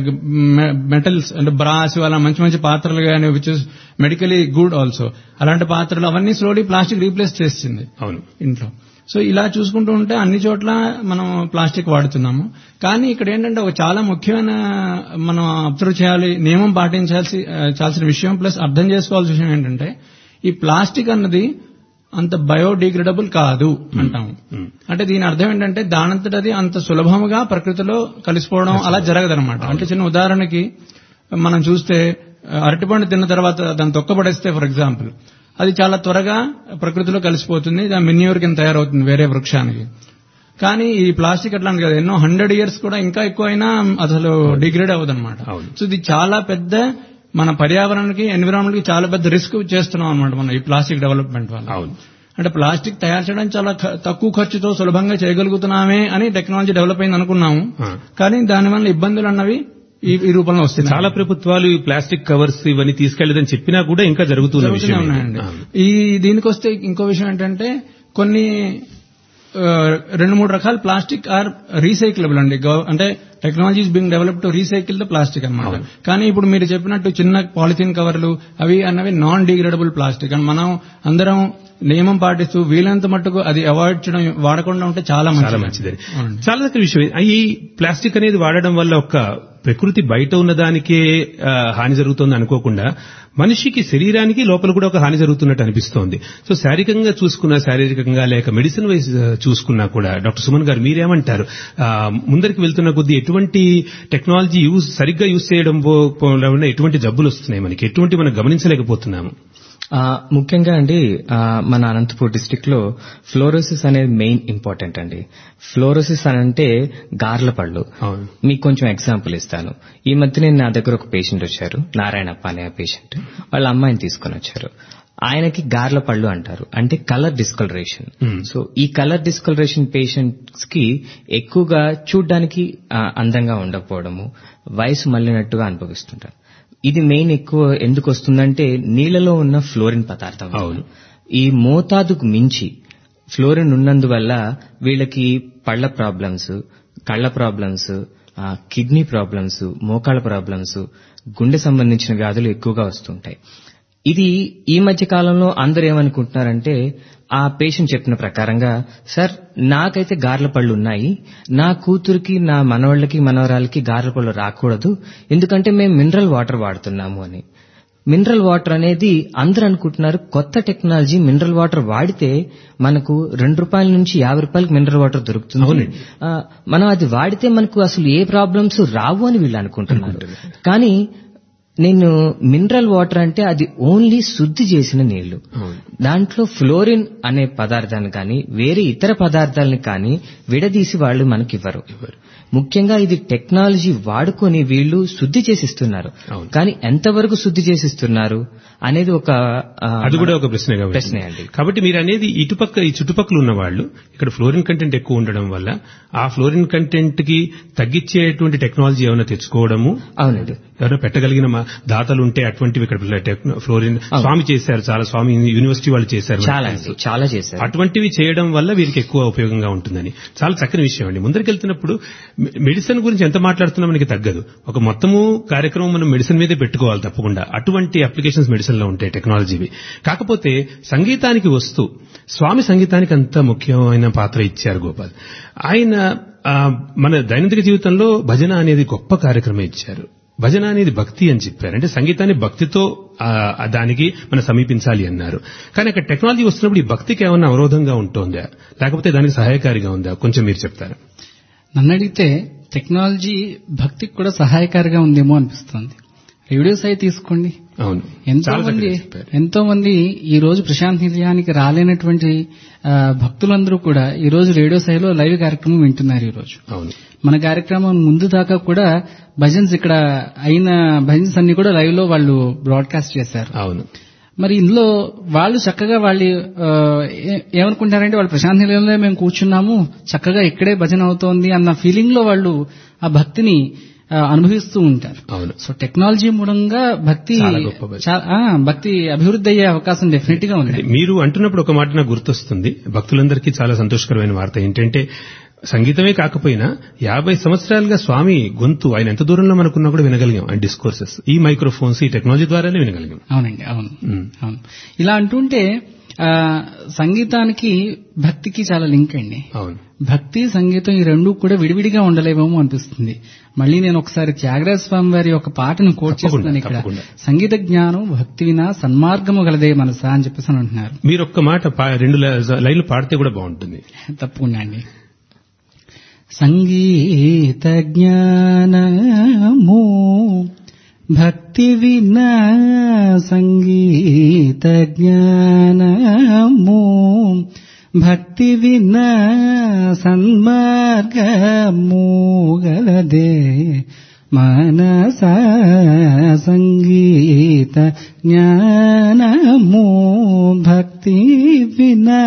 మెటల్స్ అంటే బ్రాస్ అలా మంచి మంచి పాత్రలు కానీ which is medically good also అలాంటి పాత్రలు అవన్నీ స్లోలీ ప్లాస్టిక్ రీప్లేస్ చేసింది అవును ఇంట్లో సో ఇలా చూసుకుంటూ ఉంటే అన్ని చోట్ల మనం ప్లాస్టిక్ వాడుతున్నాము కానీ ఇక్కడ ఏంటంటే ఒక చాలా ముఖ్యమైన మనం అబ్జర్వ్ చేయాలి నియమం పాటించాల్సి ఆ, చాల్సిన విషయం ప్లస్ అర్థం చేసుకోవాల్సిన విషయం ఏంటంటే ఈ ప్లాస్టిక్ అన్నది అంత బయోడిగ్రేడబుల్ కాదు అంటాము అంటే దీని అర్థం ఏంటంటే దానంతటది అంత సులభముగా ప్రకృతిలో కలిసిపోవడం అలా జరగదనమాట అంటే చిన్న ఉదాహరణకి మనం చూస్తే ఆ, అరటిపండు తిన్న తర్వాత దాన్ని తొక్కబడేస్తే ఫర్ ఎగ్జాంపుల్ అది చాలా త్వరగా ప్రకృతిలో కలిసిపోతుంది దాని మెన్యూర్ కింద తయారవుతుంది వేరే వృక్షానికి కానీ ఈ ప్లాస్టిక్ అట్లాంటి కదా ఎన్నో హండ్రెడ్ ఇయర్స్ కూడా ఇంకా ఎక్కువ అయినా అసలు డిగ్రేడ్ అవ్వదు అనమాట అవును. సో ఇది చాలా పెద్ద మన పర్యావరణానికి ఎన్విరాన్మెంట్ కి చాలా పెద్ద రిస్క్ చేస్తున్నాం అనమాట మనం ఈ ప్లాస్టిక్ డెవలప్మెంట్ వల్ల అవును అంటే ప్లాస్టిక్ తయారు చేయడం చాలా ఖ- తక్కువ ఖర్చుతో సులభంగా చేయగలుగుతున్నామే అని టెక్నాలజీ డెవలప్ అయింది అనుకున్నాము ఆ. కానీ దానివల్ల ఇబ్బందులు అన్నవి ఈ ఈ రూపంలో వస్తున్నాయి చాలా ప్రభుత్వాలు ఈ ప్లాస్టిక్ కవర్స్ ఇవన్నీ తీసుకెళ్లేదని చెప్పినా కూడా ఇంకా జరుగుతున్న జరుగుతూనే విషయం ఉన్నాయండి అవును. ఈ దీనికి వస్తే ఇంకో విషయం ఏంటంటే కొన్ని ఆ, రెండు మూడు రకాల ప్లాస్టిక్ ఆర్ రీసైక్లబుల్ అండి గవ- అంటే technology being develop to recycle the plastic అన్నమాట కానీ ఇప్పుడు మీరు చెప్పినట్టు చిన్న పాలిథిన్ కవర్లు అవి అన్నవి నాన్ డిగ్రేడబుల్ ప్లాస్టిక్ అండ్ మనం అందరం నియమం పాటిస్తూ వీలైనంత మట్టుకు అది అవాయిడ్ చేయడం వాడకుండా ఉంటే చాలా చాలా మంచిది మంచిది చాలా దగ్గర విషయం ఈ ప్లాస్టిక్ అనేది వాడడం వల్ల ఒక ప్రకృతి బయట ఉన్నదానికే ఆ, హాని జరుగుతుంది అనుకోకుండా మనిషికి శరీరానికి లోపల కూడా ఒక హాని జరుగుతున్నట్టు అనిపిస్తోంది సో శారీరకంగా చూసుకున్నా శారీరకంగా లేక మెడిసిన్ వైజ్ చూసుకున్నా కూడా డాక్టర్ సుమన్ గారు మీరేమంటారు ఆ, ముందరికి వెళ్తున్న కొద్దీ ఎటువంటి టెక్నాలజీ యూజ్ సరిగ్గా యూజ్ చేయడం పో- వల్ల ఎటువంటి జబ్బులు వస్తున్నాయి మనకి ఎటువంటి మనం గమనించలేకపోతున్నాము ఆ, ముఖ్యంగా అండి ఆ, మన అనంతపూర్ డిస్టిక్ లో ఫ్లోరోసిస్ అనేది మెయిన్ ఇంపార్టెంట్ అండి ఫ్లోరోసిస్ అని అంటే గార్ల పళ్ళు అవును మీకు కొంచెం ఎగ్జాంపుల్ ఇస్తాను ఈ మధ్య నేను నా దగ్గర ఒక పేషెంట్ వచ్చారు నారాయణప్ప అనే పేషెంట్ వాళ్ళ అమ్మాయిని తీసుకొని వచ్చారు ఆయనకి గార్ల పళ్ళు అంటారు అంటే కలర్ డిస్కలరేషన్ Hmm. సో ఈ కలర్ డిస్కలరేషన్ పేషెంట్స్ కి ఎక్కువగా చూడ్డానికి ఆ, అందంగా ఉండకపోవడము వయసు మళ్ళినట్టుగా అనుభవిస్తుంటారు ఇది మెయిన్ ఎక్కువ ఎందుకు వస్తుందంటే నీళ్ళలో ఉన్న ఫ్లోరిన్ పదార్థం వల్ల. అవును. ఈ మోతాదుకు మించి ఫ్లోరిన్ ఉన్నందువల్ల వీళ్ళకి పళ్ళ ప్రాబ్లమ్స్ కళ్ళ ప్రాబ్లమ్స్ కిడ్నీ ప్రాబ్లమ్స్ మోకాళ్ళ ప్రాబ్లమ్స్ గుండె సంబంధించిన వ్యాధులు ఎక్కువగా వస్తుంటాయి ఇది ఈ మధ్య కాలంలో అందరూ ఏమనుకుంటున్నారంటే ఆ పేషెంట్ చెప్పిన ప్రకారంగా సార్ నాకైతే గార్ల పళ్ళు ఉన్నాయి నా కూతురికి నా మనవాళ్ళకి మనవరాలకి గార్ల పళ్ళు రాకూడదు ఎందుకంటే మేము మినరల్ వాటర్ వాడుతున్నాము అని మినరల్ వాటర్ అనేది అందరూ అనుకుంటున్నారు కొత్త టెక్నాలజీ మినరల్ వాటర్ వాడితే మనకు రెండు రూపాయల నుంచి యాభై రూపాయలకి మినరల్ వాటర్ దొరుకుతుంది ఆ, మనం అది వాడితే మనకు అసలు ఏ ప్రాబ్లమ్స్ రావు అని వీళ్ళు అనుకుంటున్నారు కానీ నేను మినరల్ వాటర్ అంటే అది ఓన్లీ శుద్ధి చేసిన నీళ్లు దాంట్లో ఫ్లోరిన్ అనే పదార్థాన్ని కానీ వేరే ఇతర పదార్థాలని కానీ విడదీసి వాళ్ళు మనకి ఇవ్వరు ముఖ్యంగా ఇది టెక్నాలజీ వాడుకొని వీళ్ళు శుద్ధి చేసిస్తున్నారు కానీ ఎంతవరకు శుద్ధి చేసిస్తున్నారు అనేది ఒక ఆ, అది కూడా ఒక ప్రశ్నగా ఉంటుంది. ప్రశ్నే అండి. కాబట్టి మీరు అనేది ఇటుపక్క ఈ చుట్టుపక్కల ఉన్న వాళ్ళు ఇక్కడ ఫ్లోరిన్ కంటెంట్ ఎక్కువ ఉండడం వల్ల ఆ ఫ్లోరిన్ కంటెంట్ కి తగ్గించేటువంటి టెక్నాలజీ ఏమైనా తెచ్చుకోవడము అవునండి ఎవరైనా పెట్టగలిగిన మా దాతలు ఉంటే అటువంటివి ఇక్కడ టెక్న- ఫ్లోరిన్ స్వామి చేశారు చాలా స్వామి యూనివర్సిటీ వాళ్ళు చేశారు చాలా అండి చాలా చేశారు అటువంటివి చేయడం వల్ల వీరికి ఎక్కువ ఉపయోగంగా ఉంటుందని చాలా చక్కని విషయం అండి ముందరికి వెళ్తున్నప్పుడు మె- మెడిసిన్ గురించి ఎంత మాట్లాడుతున్నా మనకి తగ్గదు ఒక మొత్తము కార్యక్రమం మనం మెడిసిన్ మీదే పెట్టుకోవాలి తప్పకుండా అటువంటి అప్లికేషన్స్ మెడిసిన్ లో ఉంటాయి టెక్నాలజీవి కాకపోతే సంగీతానికి వస్తూ స్వామి సంగీతానికి అంత ముఖ్యమైన పాత్ర ఇచ్చారు గోపాల్ ఆయన ఆ, మన దైనందిక జీవితంలో భజన అనేది గొప్ప కార్యక్రమం ఇచ్చారు భజన అనేది భక్తి అని చెప్పారు అంటే సంగీతాన్ని భక్తితో ఆ, ఆ దానికి మనం సమీపించాలి అన్నారు కానీ అక్కడ టెక్నాలజీ వస్తున్నప్పుడు ఈ భక్తికి ఏమన్నా అవరోధంగా ఉంటుందా లేకపోతే దానికి సహాయకారిగా ఉందా కొంచెం మీరు చెప్తారా నన్ను అడిగితే టెక్నాలజీ భక్తికి కూడా సహాయకారిగా ఉందేమో అనిపిస్తుంది రేడియో సాయి తీసుకోండి అవును ఎంతో చాలా మంది చక్కగా చెప్పారు ఎంతో మంది ఈ రోజు ప్రశాంత్ నిలయానికి రాలేనటువంటి ఆ, భక్తులందరూ కూడా ఈ రోజు రేడియో సాయిలో లైవ్ కార్యక్రమం వింటున్నారు ఈ రోజు అవును మన కార్యక్రమం ముందు దాకా కూడా భజన్స్ ఇక్కడ అయిన భజన్స్ అన్ని కూడా లైవ్ లో వాళ్ళు బ్రాడ్కాస్ట్ చేశారు అవును మరి ఇందులో వాళ్ళు చక్కగా వాళ్ళు ఆ, ఏ- ఏమనుకుంటారంటే వాళ్ళు ప్రశాంత్ నిలయంలో మేము కూర్చున్నాము చక్కగా ఇక్కడే భజన అవుతోంది అన్న ఫీలింగ్ లో వాళ్ళు ఆ భక్తిని ఆ, అనుభవిస్తూ ఉంటారు అవును సో టెక్నాలజీ మూలంగా భక్తి చాలా గొప్ప భక్తి. చా- ఆ, భక్తి అభివృద్ధి అయ్యే అవకాశం డెఫినెట్ గా ఉంది మీరు అంటున్నప్పుడు ఒక మాట నాకు గుర్తొస్తుంది భక్తులందరికీ చాలా సంతోషకరమైన వార్త ఏంటంటే సంగీతమే కాకపోయినా యాభై సంవత్సరాలుగా స్వామి గొంతు ఆయన ఎంత దూరంలో మనకున్నా కూడా వినగలిగాం ఆయన డిస్కోర్సెస్ ఈ మైక్రోఫోన్స్ ఈ టెక్నాలజీ ద్వారానే వినగలిగాం అవునండి అవును మ్మ్. అవును ఇలా అంటుంటే ఆ, సంగీతానికి భక్తికి చాలా లింక్ అండి అవును భక్తి సంగీతం ఈ రెండు కూడా విడివిడిగా ఉండలేవేమో అనిపిస్తుంది మళ్ళీ నేను ఒకసారి త్యాగరాజ స్వామి వారి ఒక పాటను కోట్ తప్పకుండా, చేస్తున్నాను ఇక్కడ తప్పకుండా. సంగీత జ్ఞానం భక్తి వినా సన్మార్గము గలదే మనసా అని చెప్పేసి అని అంటున్నారు మీరు ఒక్క మాట పా- రెండు ల- లైన్లు పాడితే కూడా బాగుంటుంది తప్పకుండా అండి సంగీత జ్ఞానము భక్తి వినా సంగీత జ్ఞానము భక్తి వినా సన్మార్గము గలదే మనస సంగీత జ్ఞానము భక్తి వినా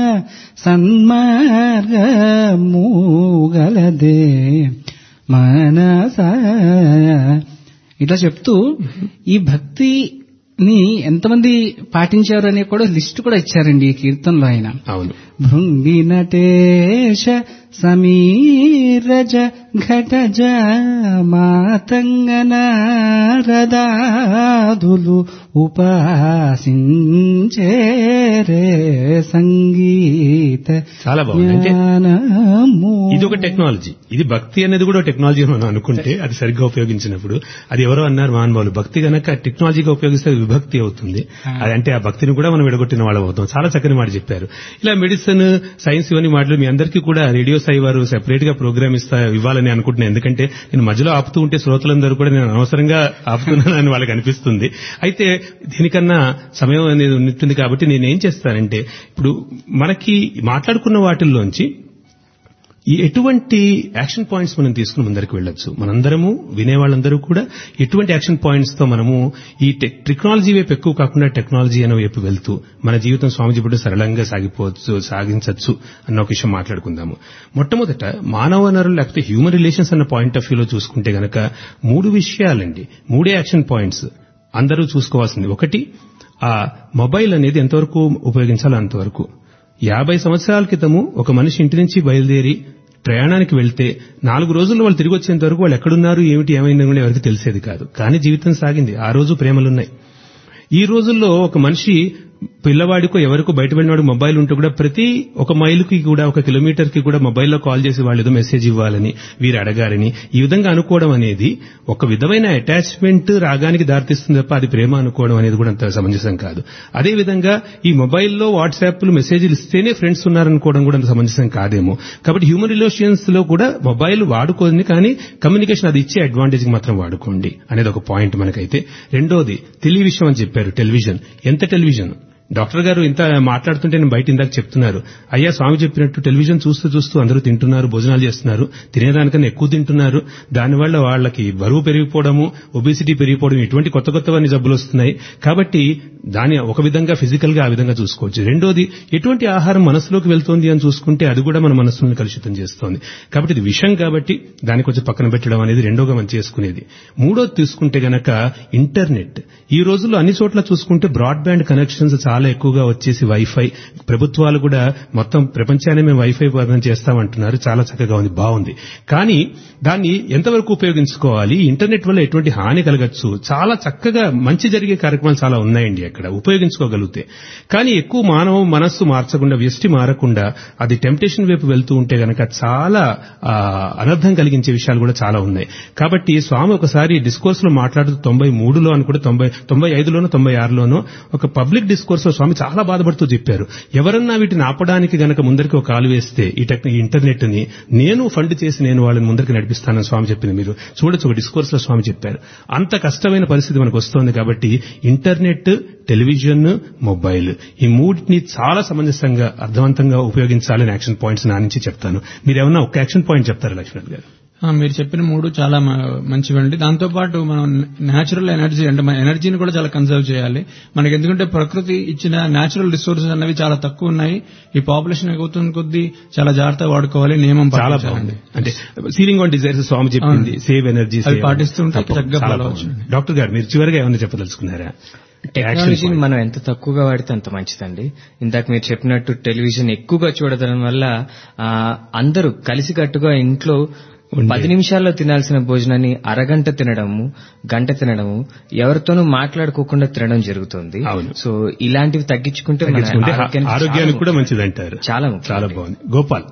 సన్మార్గము గలదే మనస ఇట్లా చెప్తూ ఈ భక్తిని ఎంతమంది పాటించారు అనే కూడా లిస్ట్ కూడా ఇచ్చారండి ఈ కీర్తనలో ఆయన అవును భృంగినటేశ సమీరజ ఘటజ మాతంగ నారదాదులు ఉపాసించేరే సంగీత చాలా బాగుంది. అంటే జ్ఞానము. ఇది ఒక టెక్నాలజీ ఇది భక్తి అనేది కూడా టెక్నాలజీ అని మనం అనుకుంటే అది సరిగ్గా ఉపయోగించినప్పుడు అది ఎవరో అన్నారు మహానుభావులు భక్తి గనక టెక్నాలజీగా ఉపయోగిస్తే అది విభక్తి అవుతుంది అది అంటే ఆ భక్తిని కూడా మనం విడగొట్టిన వాళ్ళం అవుతాం చాలా చక్కని మాట చెప్పారు ఇలా మెడిసిన్ సైన్స్ ఇవన్నీ మాటలు మీ అందరికీ కూడా రేడియో సాయి వారు సెపరేట్ గా ప్రోగ్రామ్ ఇస్తా ఇవ్వాలని అనుకుంటున్నాను ఎందుకంటే నేను మధ్యలో ఆపుతూ ఉంటే శ్రోతలందరూ కూడా నేను అనవసరంగా ఆపుతున్నానని వాళ్ళకి అనిపిస్తుంది అయితే దీనికన్నా సమయం అనేది ఉంటుంది కాబట్టి నేను ఏం చేస్తానంటే ఇప్పుడు మనకి మాట్లాడుకున్న వాటిల్లోంచి ఈ ఎటువంటి యాక్షన్ పాయింట్స్ మనం తీసుకుని ముందరికి వెళ్ళొచ్చు మనందరము వినేవాళ్ళందరూ కూడా ఎటువంటి యాక్షన్ పాయింట్స్ తో మనము ఈ టెక్నాలజీ వైపు ఎక్కువ కాకుండా టెక్నాలజీ అనే వైపు వెళ్తూ మన జీవితం స్వామిజీ బిడ్డ సరళంగా సాగిపోవచ్చు సాగించవచ్చు అన్న ఒక విషయం మాట్లాడుకుందాము మొట్టమొదట మానవ వనరులు లేకపోతే హ్యూమన్ రిలేషన్స్ అన్న పాయింట్ ఆఫ్ వ్యూలో చూసుకుంటే గనక మూడు విషయాలండి మూడే యాక్షన్ పాయింట్స్ అందరూ చూసుకోవాల్సింది ఒకటి ఆ మొబైల్ అనేది ఎంతవరకు ఉపయోగించాలో అంతవరకు యాభై సంవత్సరాల క్రితము ఒక మనిషి ఇంటి నుంచి బయలుదేరి ప్రయాణానికి వెళ్తే నాలుగు రోజుల్లో వాళ్ళు తిరిగి వచ్చేంత వరకు వాళ్ళు ఎక్కడున్నారు ఏమిటి ఏమైంది కూడా ఎవరికి తెలిసేది కాదు కానీ జీవితం సాగింది ఆ రోజు ప్రేమలున్నాయి ఈ రోజుల్లో ఒక మనిషి పిల్లవాడికో ఎవరికో బయట వెళ్ళినవాడు మొబైల్ ఉంటే కూడా ప్రతి ఒక మైలుకి కూడా ఒక కిలోమీటర్ కి కూడా మొబైల్లో కాల్ చేసి వాళ్ళు ఏదో మెసేజ్ ఇవ్వాలని వీరు అడగాలని ఈ విధంగా అనుకోవడం అనేది ఒక విధమైన అటాచ్మెంట్ రాగానికి దారితీస్తుంది తప్ప అది ప్రేమ అనుకోవడం అనేది కూడా అంత సమంజసం కాదు అదే విధంగా ఈ మొబైల్లో వాట్సాప్లు మెసేజ్లు ఇస్తేనే ఫ్రెండ్స్ ఉన్నారనుకోవడం కూడా అంత సమంజసం కాదేమో కాబట్టి హ్యూమన్ రిలేషన్స్ లో కూడా మొబైల్ వాడుకోండి కానీ కమ్యూనికేషన్ అది ఇచ్చే అడ్వాంటేజ్ మాత్రం వాడుకోండి అనేది ఒక పాయింట్ మనకైతే రెండోది టెలివిజన్ అని చెప్పారు టెలివిజన్ ఎంత టెలివిజన్ డాక్టర్ గారు ఇంత మాట్లాడుతుంటే నేను బయట ఇందాక చెప్తున్నారు అయ్యా స్వామి చెప్పినట్టు టెలివిజన్ చూస్తూ చూస్తూ అందరూ తింటున్నారు భోజనాలు చేస్తున్నారు తినేదానికన్నా ఎక్కువ తింటున్నారు దానివల్ల వాళ్ళకి బరువు పెరిగిపోవడము ఒబిసిటీ పెరిగిపోవడం ఇటువంటి కొత్త కొత్తవన్నీ జబ్బులు వస్తున్నాయి కాబట్టి దాని ఒక విధంగా ఫిజికల్ గా ఆ విధంగా చూసుకోవచ్చు రెండోది ఎటువంటి ఆహారం మనసులోకి వెళ్తోంది అని చూసుకుంటే అది కూడా మన మనస్సును కలుషితం చేస్తోంది కాబట్టి ఇది విషం కాబట్టి దాన్ని కొంచెం పక్కన పెట్టడం అనేది రెండోగా మనం చేసుకునేది మూడోది తీసుకుంటే గనక ఇంటర్నెట్ ఈ రోజుల్లో అన్ని చోట్ల చూసుకుంటే బ్రాడ్బ్యాండ్ కనెక్షన్స్ చాలా ఎక్కువగా వచ్చేసి వైఫై ప్రభుత్వాలు కూడా మొత్తం ప్రపంచాన్ని మేము వైఫై ప్రదానం చేస్తామంటున్నారు చాలా చక్కగా ఉంది బాగుంది కానీ దాన్ని ఎంతవరకు ఉపయోగించుకోవాలి ఇంటర్నెట్ వల్ల ఎటువంటి హాని కలగచ్చు చాలా చక్కగా మంచి జరిగే కార్యక్రమాలు చాలా ఉన్నాయండి అక్కడ ఉపయోగించుకోగలిగితే కానీ ఎక్కువ మానవ మనస్సు మార్చకుండా వ్యష్టి మారకుండా అది టెంప్టేషన్ వైపు వెళ్తూ ఉంటే గనక చాలా ఆ, అనర్థం కలిగించే విషయాలు కూడా చాలా ఉన్నాయి కాబట్టి స్వామి ఒకసారి డిస్కోర్స్ లో మాట్లాడుతూ తొంభై మూడులో అని కూడా తొంభై తొంభై ఐదులోనో తొంభై ఆరులోనో ఒక పబ్లిక్ డిస్కోర్స్ లో స్వామి చాలా బాధపడుతూ చెప్పారు ఎవరన్నా వీటిని ఆపడానికి గనక ముందరికి ఒక కాలు వేస్తే ఈ టెక్ ఈ ఇంటర్నెట్ ని నేను ఫండ్ చేసి నేను వాళ్ళని ముందరికి నడిపిస్తానని స్వామి చెప్పింది మీరు చూడొచ్చు ఒక డిస్కోర్స్ లో స్వామి చెప్పారు అంత కష్టమైన పరిస్థితి మనకు వస్తోంది కాబట్టి ఇంటర్నెట్ టెలివిజన్ మొబైల్ ఈ మూడింటిని చాలా సమంజసంగా అర్థవంతంగా ఉపయోగించాలని యాక్షన్ పాయింట్స్ నా నుంచి చెప్తాను మీరు ఏమన్నా ఒక యాక్షన్ పాయింట్ చెప్తారా లక్ష్మణ్ గారు ఆ, మీరు చెప్పిన మూడు చాలా మ- మంచివండి దాంతో పాటు మనం నేచురల్ ఎనర్జీ అంటే మన ఎనర్జీని కూడా చాలా కన్సర్వ్ చేయాలి మనకి ఎందుకంటే ప్రకృతి ఇచ్చిన నేచురల్ రిసోర్సెస్ అన్నవి చాలా తక్కువ ఉన్నాయి ఈ పాపులేషన్ ఎగుతున్న కొద్దీ చాలా జాగ్రత్తగా వాడుకోవాలి నియమం చాలా పాటించాలండి. బాగుంది అంటే సీలింగ్ ఆన్ డిజైర్స్ స్వామి చెప్పింది సేవ్ ఎనర్జీ అది పాటిస్తుంటే చక్కగా follow అవ్వచ్చు. డాక్టర్ గారు మీరు చివరిగా ఏమన్నా చెప్పదలుచుకున్నారా టెక్నాలజీని మనం ఎంత తక్కువగా వాడితే అంత మంచిదండి ఇందాక మీరు చెప్పినట్టు టెలివిజన్ ఎక్కువగా చూడడం వల్ల ఆ, అందరూ కలిసికట్టుగా ఇంట్లో పది నిమిషాల్లో తినాల్సిన భోజనాన్ని అరగంట తినడము గంట తినడము ఎవరితోనూ మాట్లాడుకోకుండా తినడం జరుగుతుంది అవును. సో ఇలాంటివి తగ్గించుకుంటే మన తగ్గించుకుంటే ఆరోగ్యానికి ఆరోగ్యానికి చాలా కూడా ముఖ్యం. మంచిది అంటారు చాలా ముఖ్యం. చాలా బాగుంది గోపాల్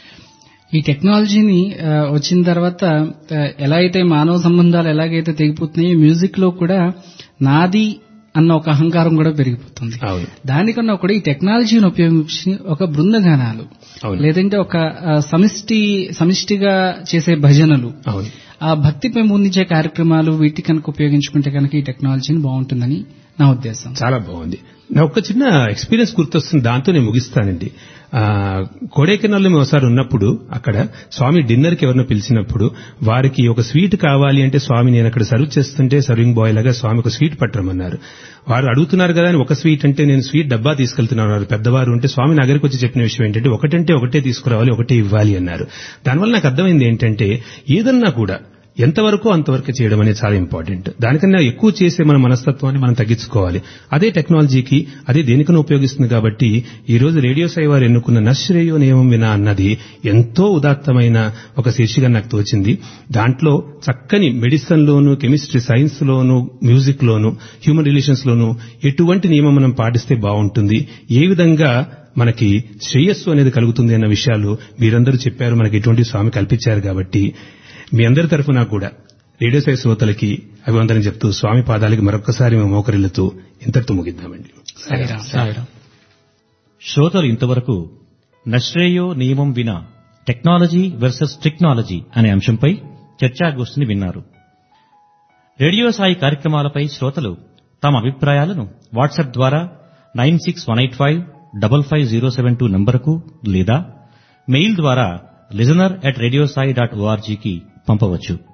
ఈ టెక్నాలజీని ఆ, వచ్చిన తర్వాత ఆ, ఎలా అయితే మానవ సంబంధాలు ఎలాగైతే తెగిపోతున్నాయో మ్యూజిక్ లో కూడా నాది అన్న ఒక అహంకారం కూడా పెరిగిపోతుంది అవును దానికన్నా కూడా ఈ టెక్నాలజీని ఉపయోగించి ఒక బృందగానాలు అవును. లేదంటే ఒక ఆ, సమిష్టి సమిష్టిగా చేసే భజనలు అవును ఆ భక్తి పెంపొందించే కార్యక్రమాలు వీటి కనుక ఉపయోగించుకుంటే కనుక ఈ టెక్నాలజీని బాగుంటుందని నా ఉద్దేశం చాలా బాగుంది నా ఒక చిన్న ఎక్స్పీరియన్స్ గుర్తొస్తుంది దాంతో నేను ముగిస్తానండి ఆ, కొడైకెనాల్లో మేము ఒకసారి ఉన్నప్పుడు అక్కడ స్వామి డిన్నర్ కి ఎవరినో పిలిచినప్పుడు వారికి ఒక స్వీట్ కావాలి అంటే స్వామి నేను అక్కడ సర్వ్ చేస్తుంటే సర్వింగ్ బాయ్ లాగా స్వామి ఒక స్వీట్ పట్టరమన్నారు వారు అడుగుతున్నారు కదా అని ఒక స్వీట్ అంటే నేను స్వీట్ డబ్బా తీసుకెళ్తున్నాను వారు పెద్దవారు ఉంటే స్వామి నా దగ్గరికి వచ్చి చెప్పిన విషయం ఏంటంటే ఒకటంటే ఒకటే తీసుకురావాలి ఒకటే ఇవ్వాలి అన్నారు దానివల్ల నాకు అర్థమైంది ఏంటంటే ఏదన్నా కూడా ఎంతవరకు అంతవరకు చేయడం అనేది చాలా ఇంపార్టెంట్ దానికన్నా ఎక్కువ చేసే మన మనస్తత్వాన్ని మనం తగ్గించుకోవాలి అదే టెక్నాలజీకి అదే దేనికైనా ఉపయోగిస్తుంది కాబట్టి ఈ రోజు రేడియో సాయి వారు ఎన్నుకున్న నశ్రేయో నియమం వినా అన్నది ఎంతో ఉదాత్తమైన ఒక శీర్షిక నాకు తోచింది దాంట్లో చక్కని మెడిసిన్ లోను కెమిస్ట్రీ సైన్స్ లోను మ్యూజిక్ లోను హ్యూమన్ రిలేషన్స్ లోను ఎటువంటి నియమం మనం పాటిస్తే బాగుంటుంది ఏ విధంగా మనకి శ్రేయస్సు అనేది కలుగుతుంది అన్న విషయాలు మీరందరూ చెప్పారు మనకి ఎటువంటి స్వామి కల్పించారు కాబట్టి మీ అందరి తరఫున కూడా రేడియో సాయి శ్రోతలకి అభివందనం చెప్తూ స్వామి పాదాలకి మరొకసారి మేము మోకరిల్లుతూ ఇంతటితో ముగిద్దామండి సాయిరామ్ సాయిరామ్ శ్రోతలు ఇంతవరకు నశ్రేయో నియమం వినా టెక్నాలజీ వర్సెస్ టెక్నాలజీ అనే అంశంపై చర్చాగోష్ఠిని విన్నారు రేడియో సాయి కార్యక్రమాలపై శ్రోతలు తమ అభిప్రాయాలను వాట్సాప్ ద్వారా nine six one eight five double five zero seven two నంబరుకు లేదా మెయిల్ ద్వారా listener at radio Sai dot ఓఆర్జీకి పంపవచ్చు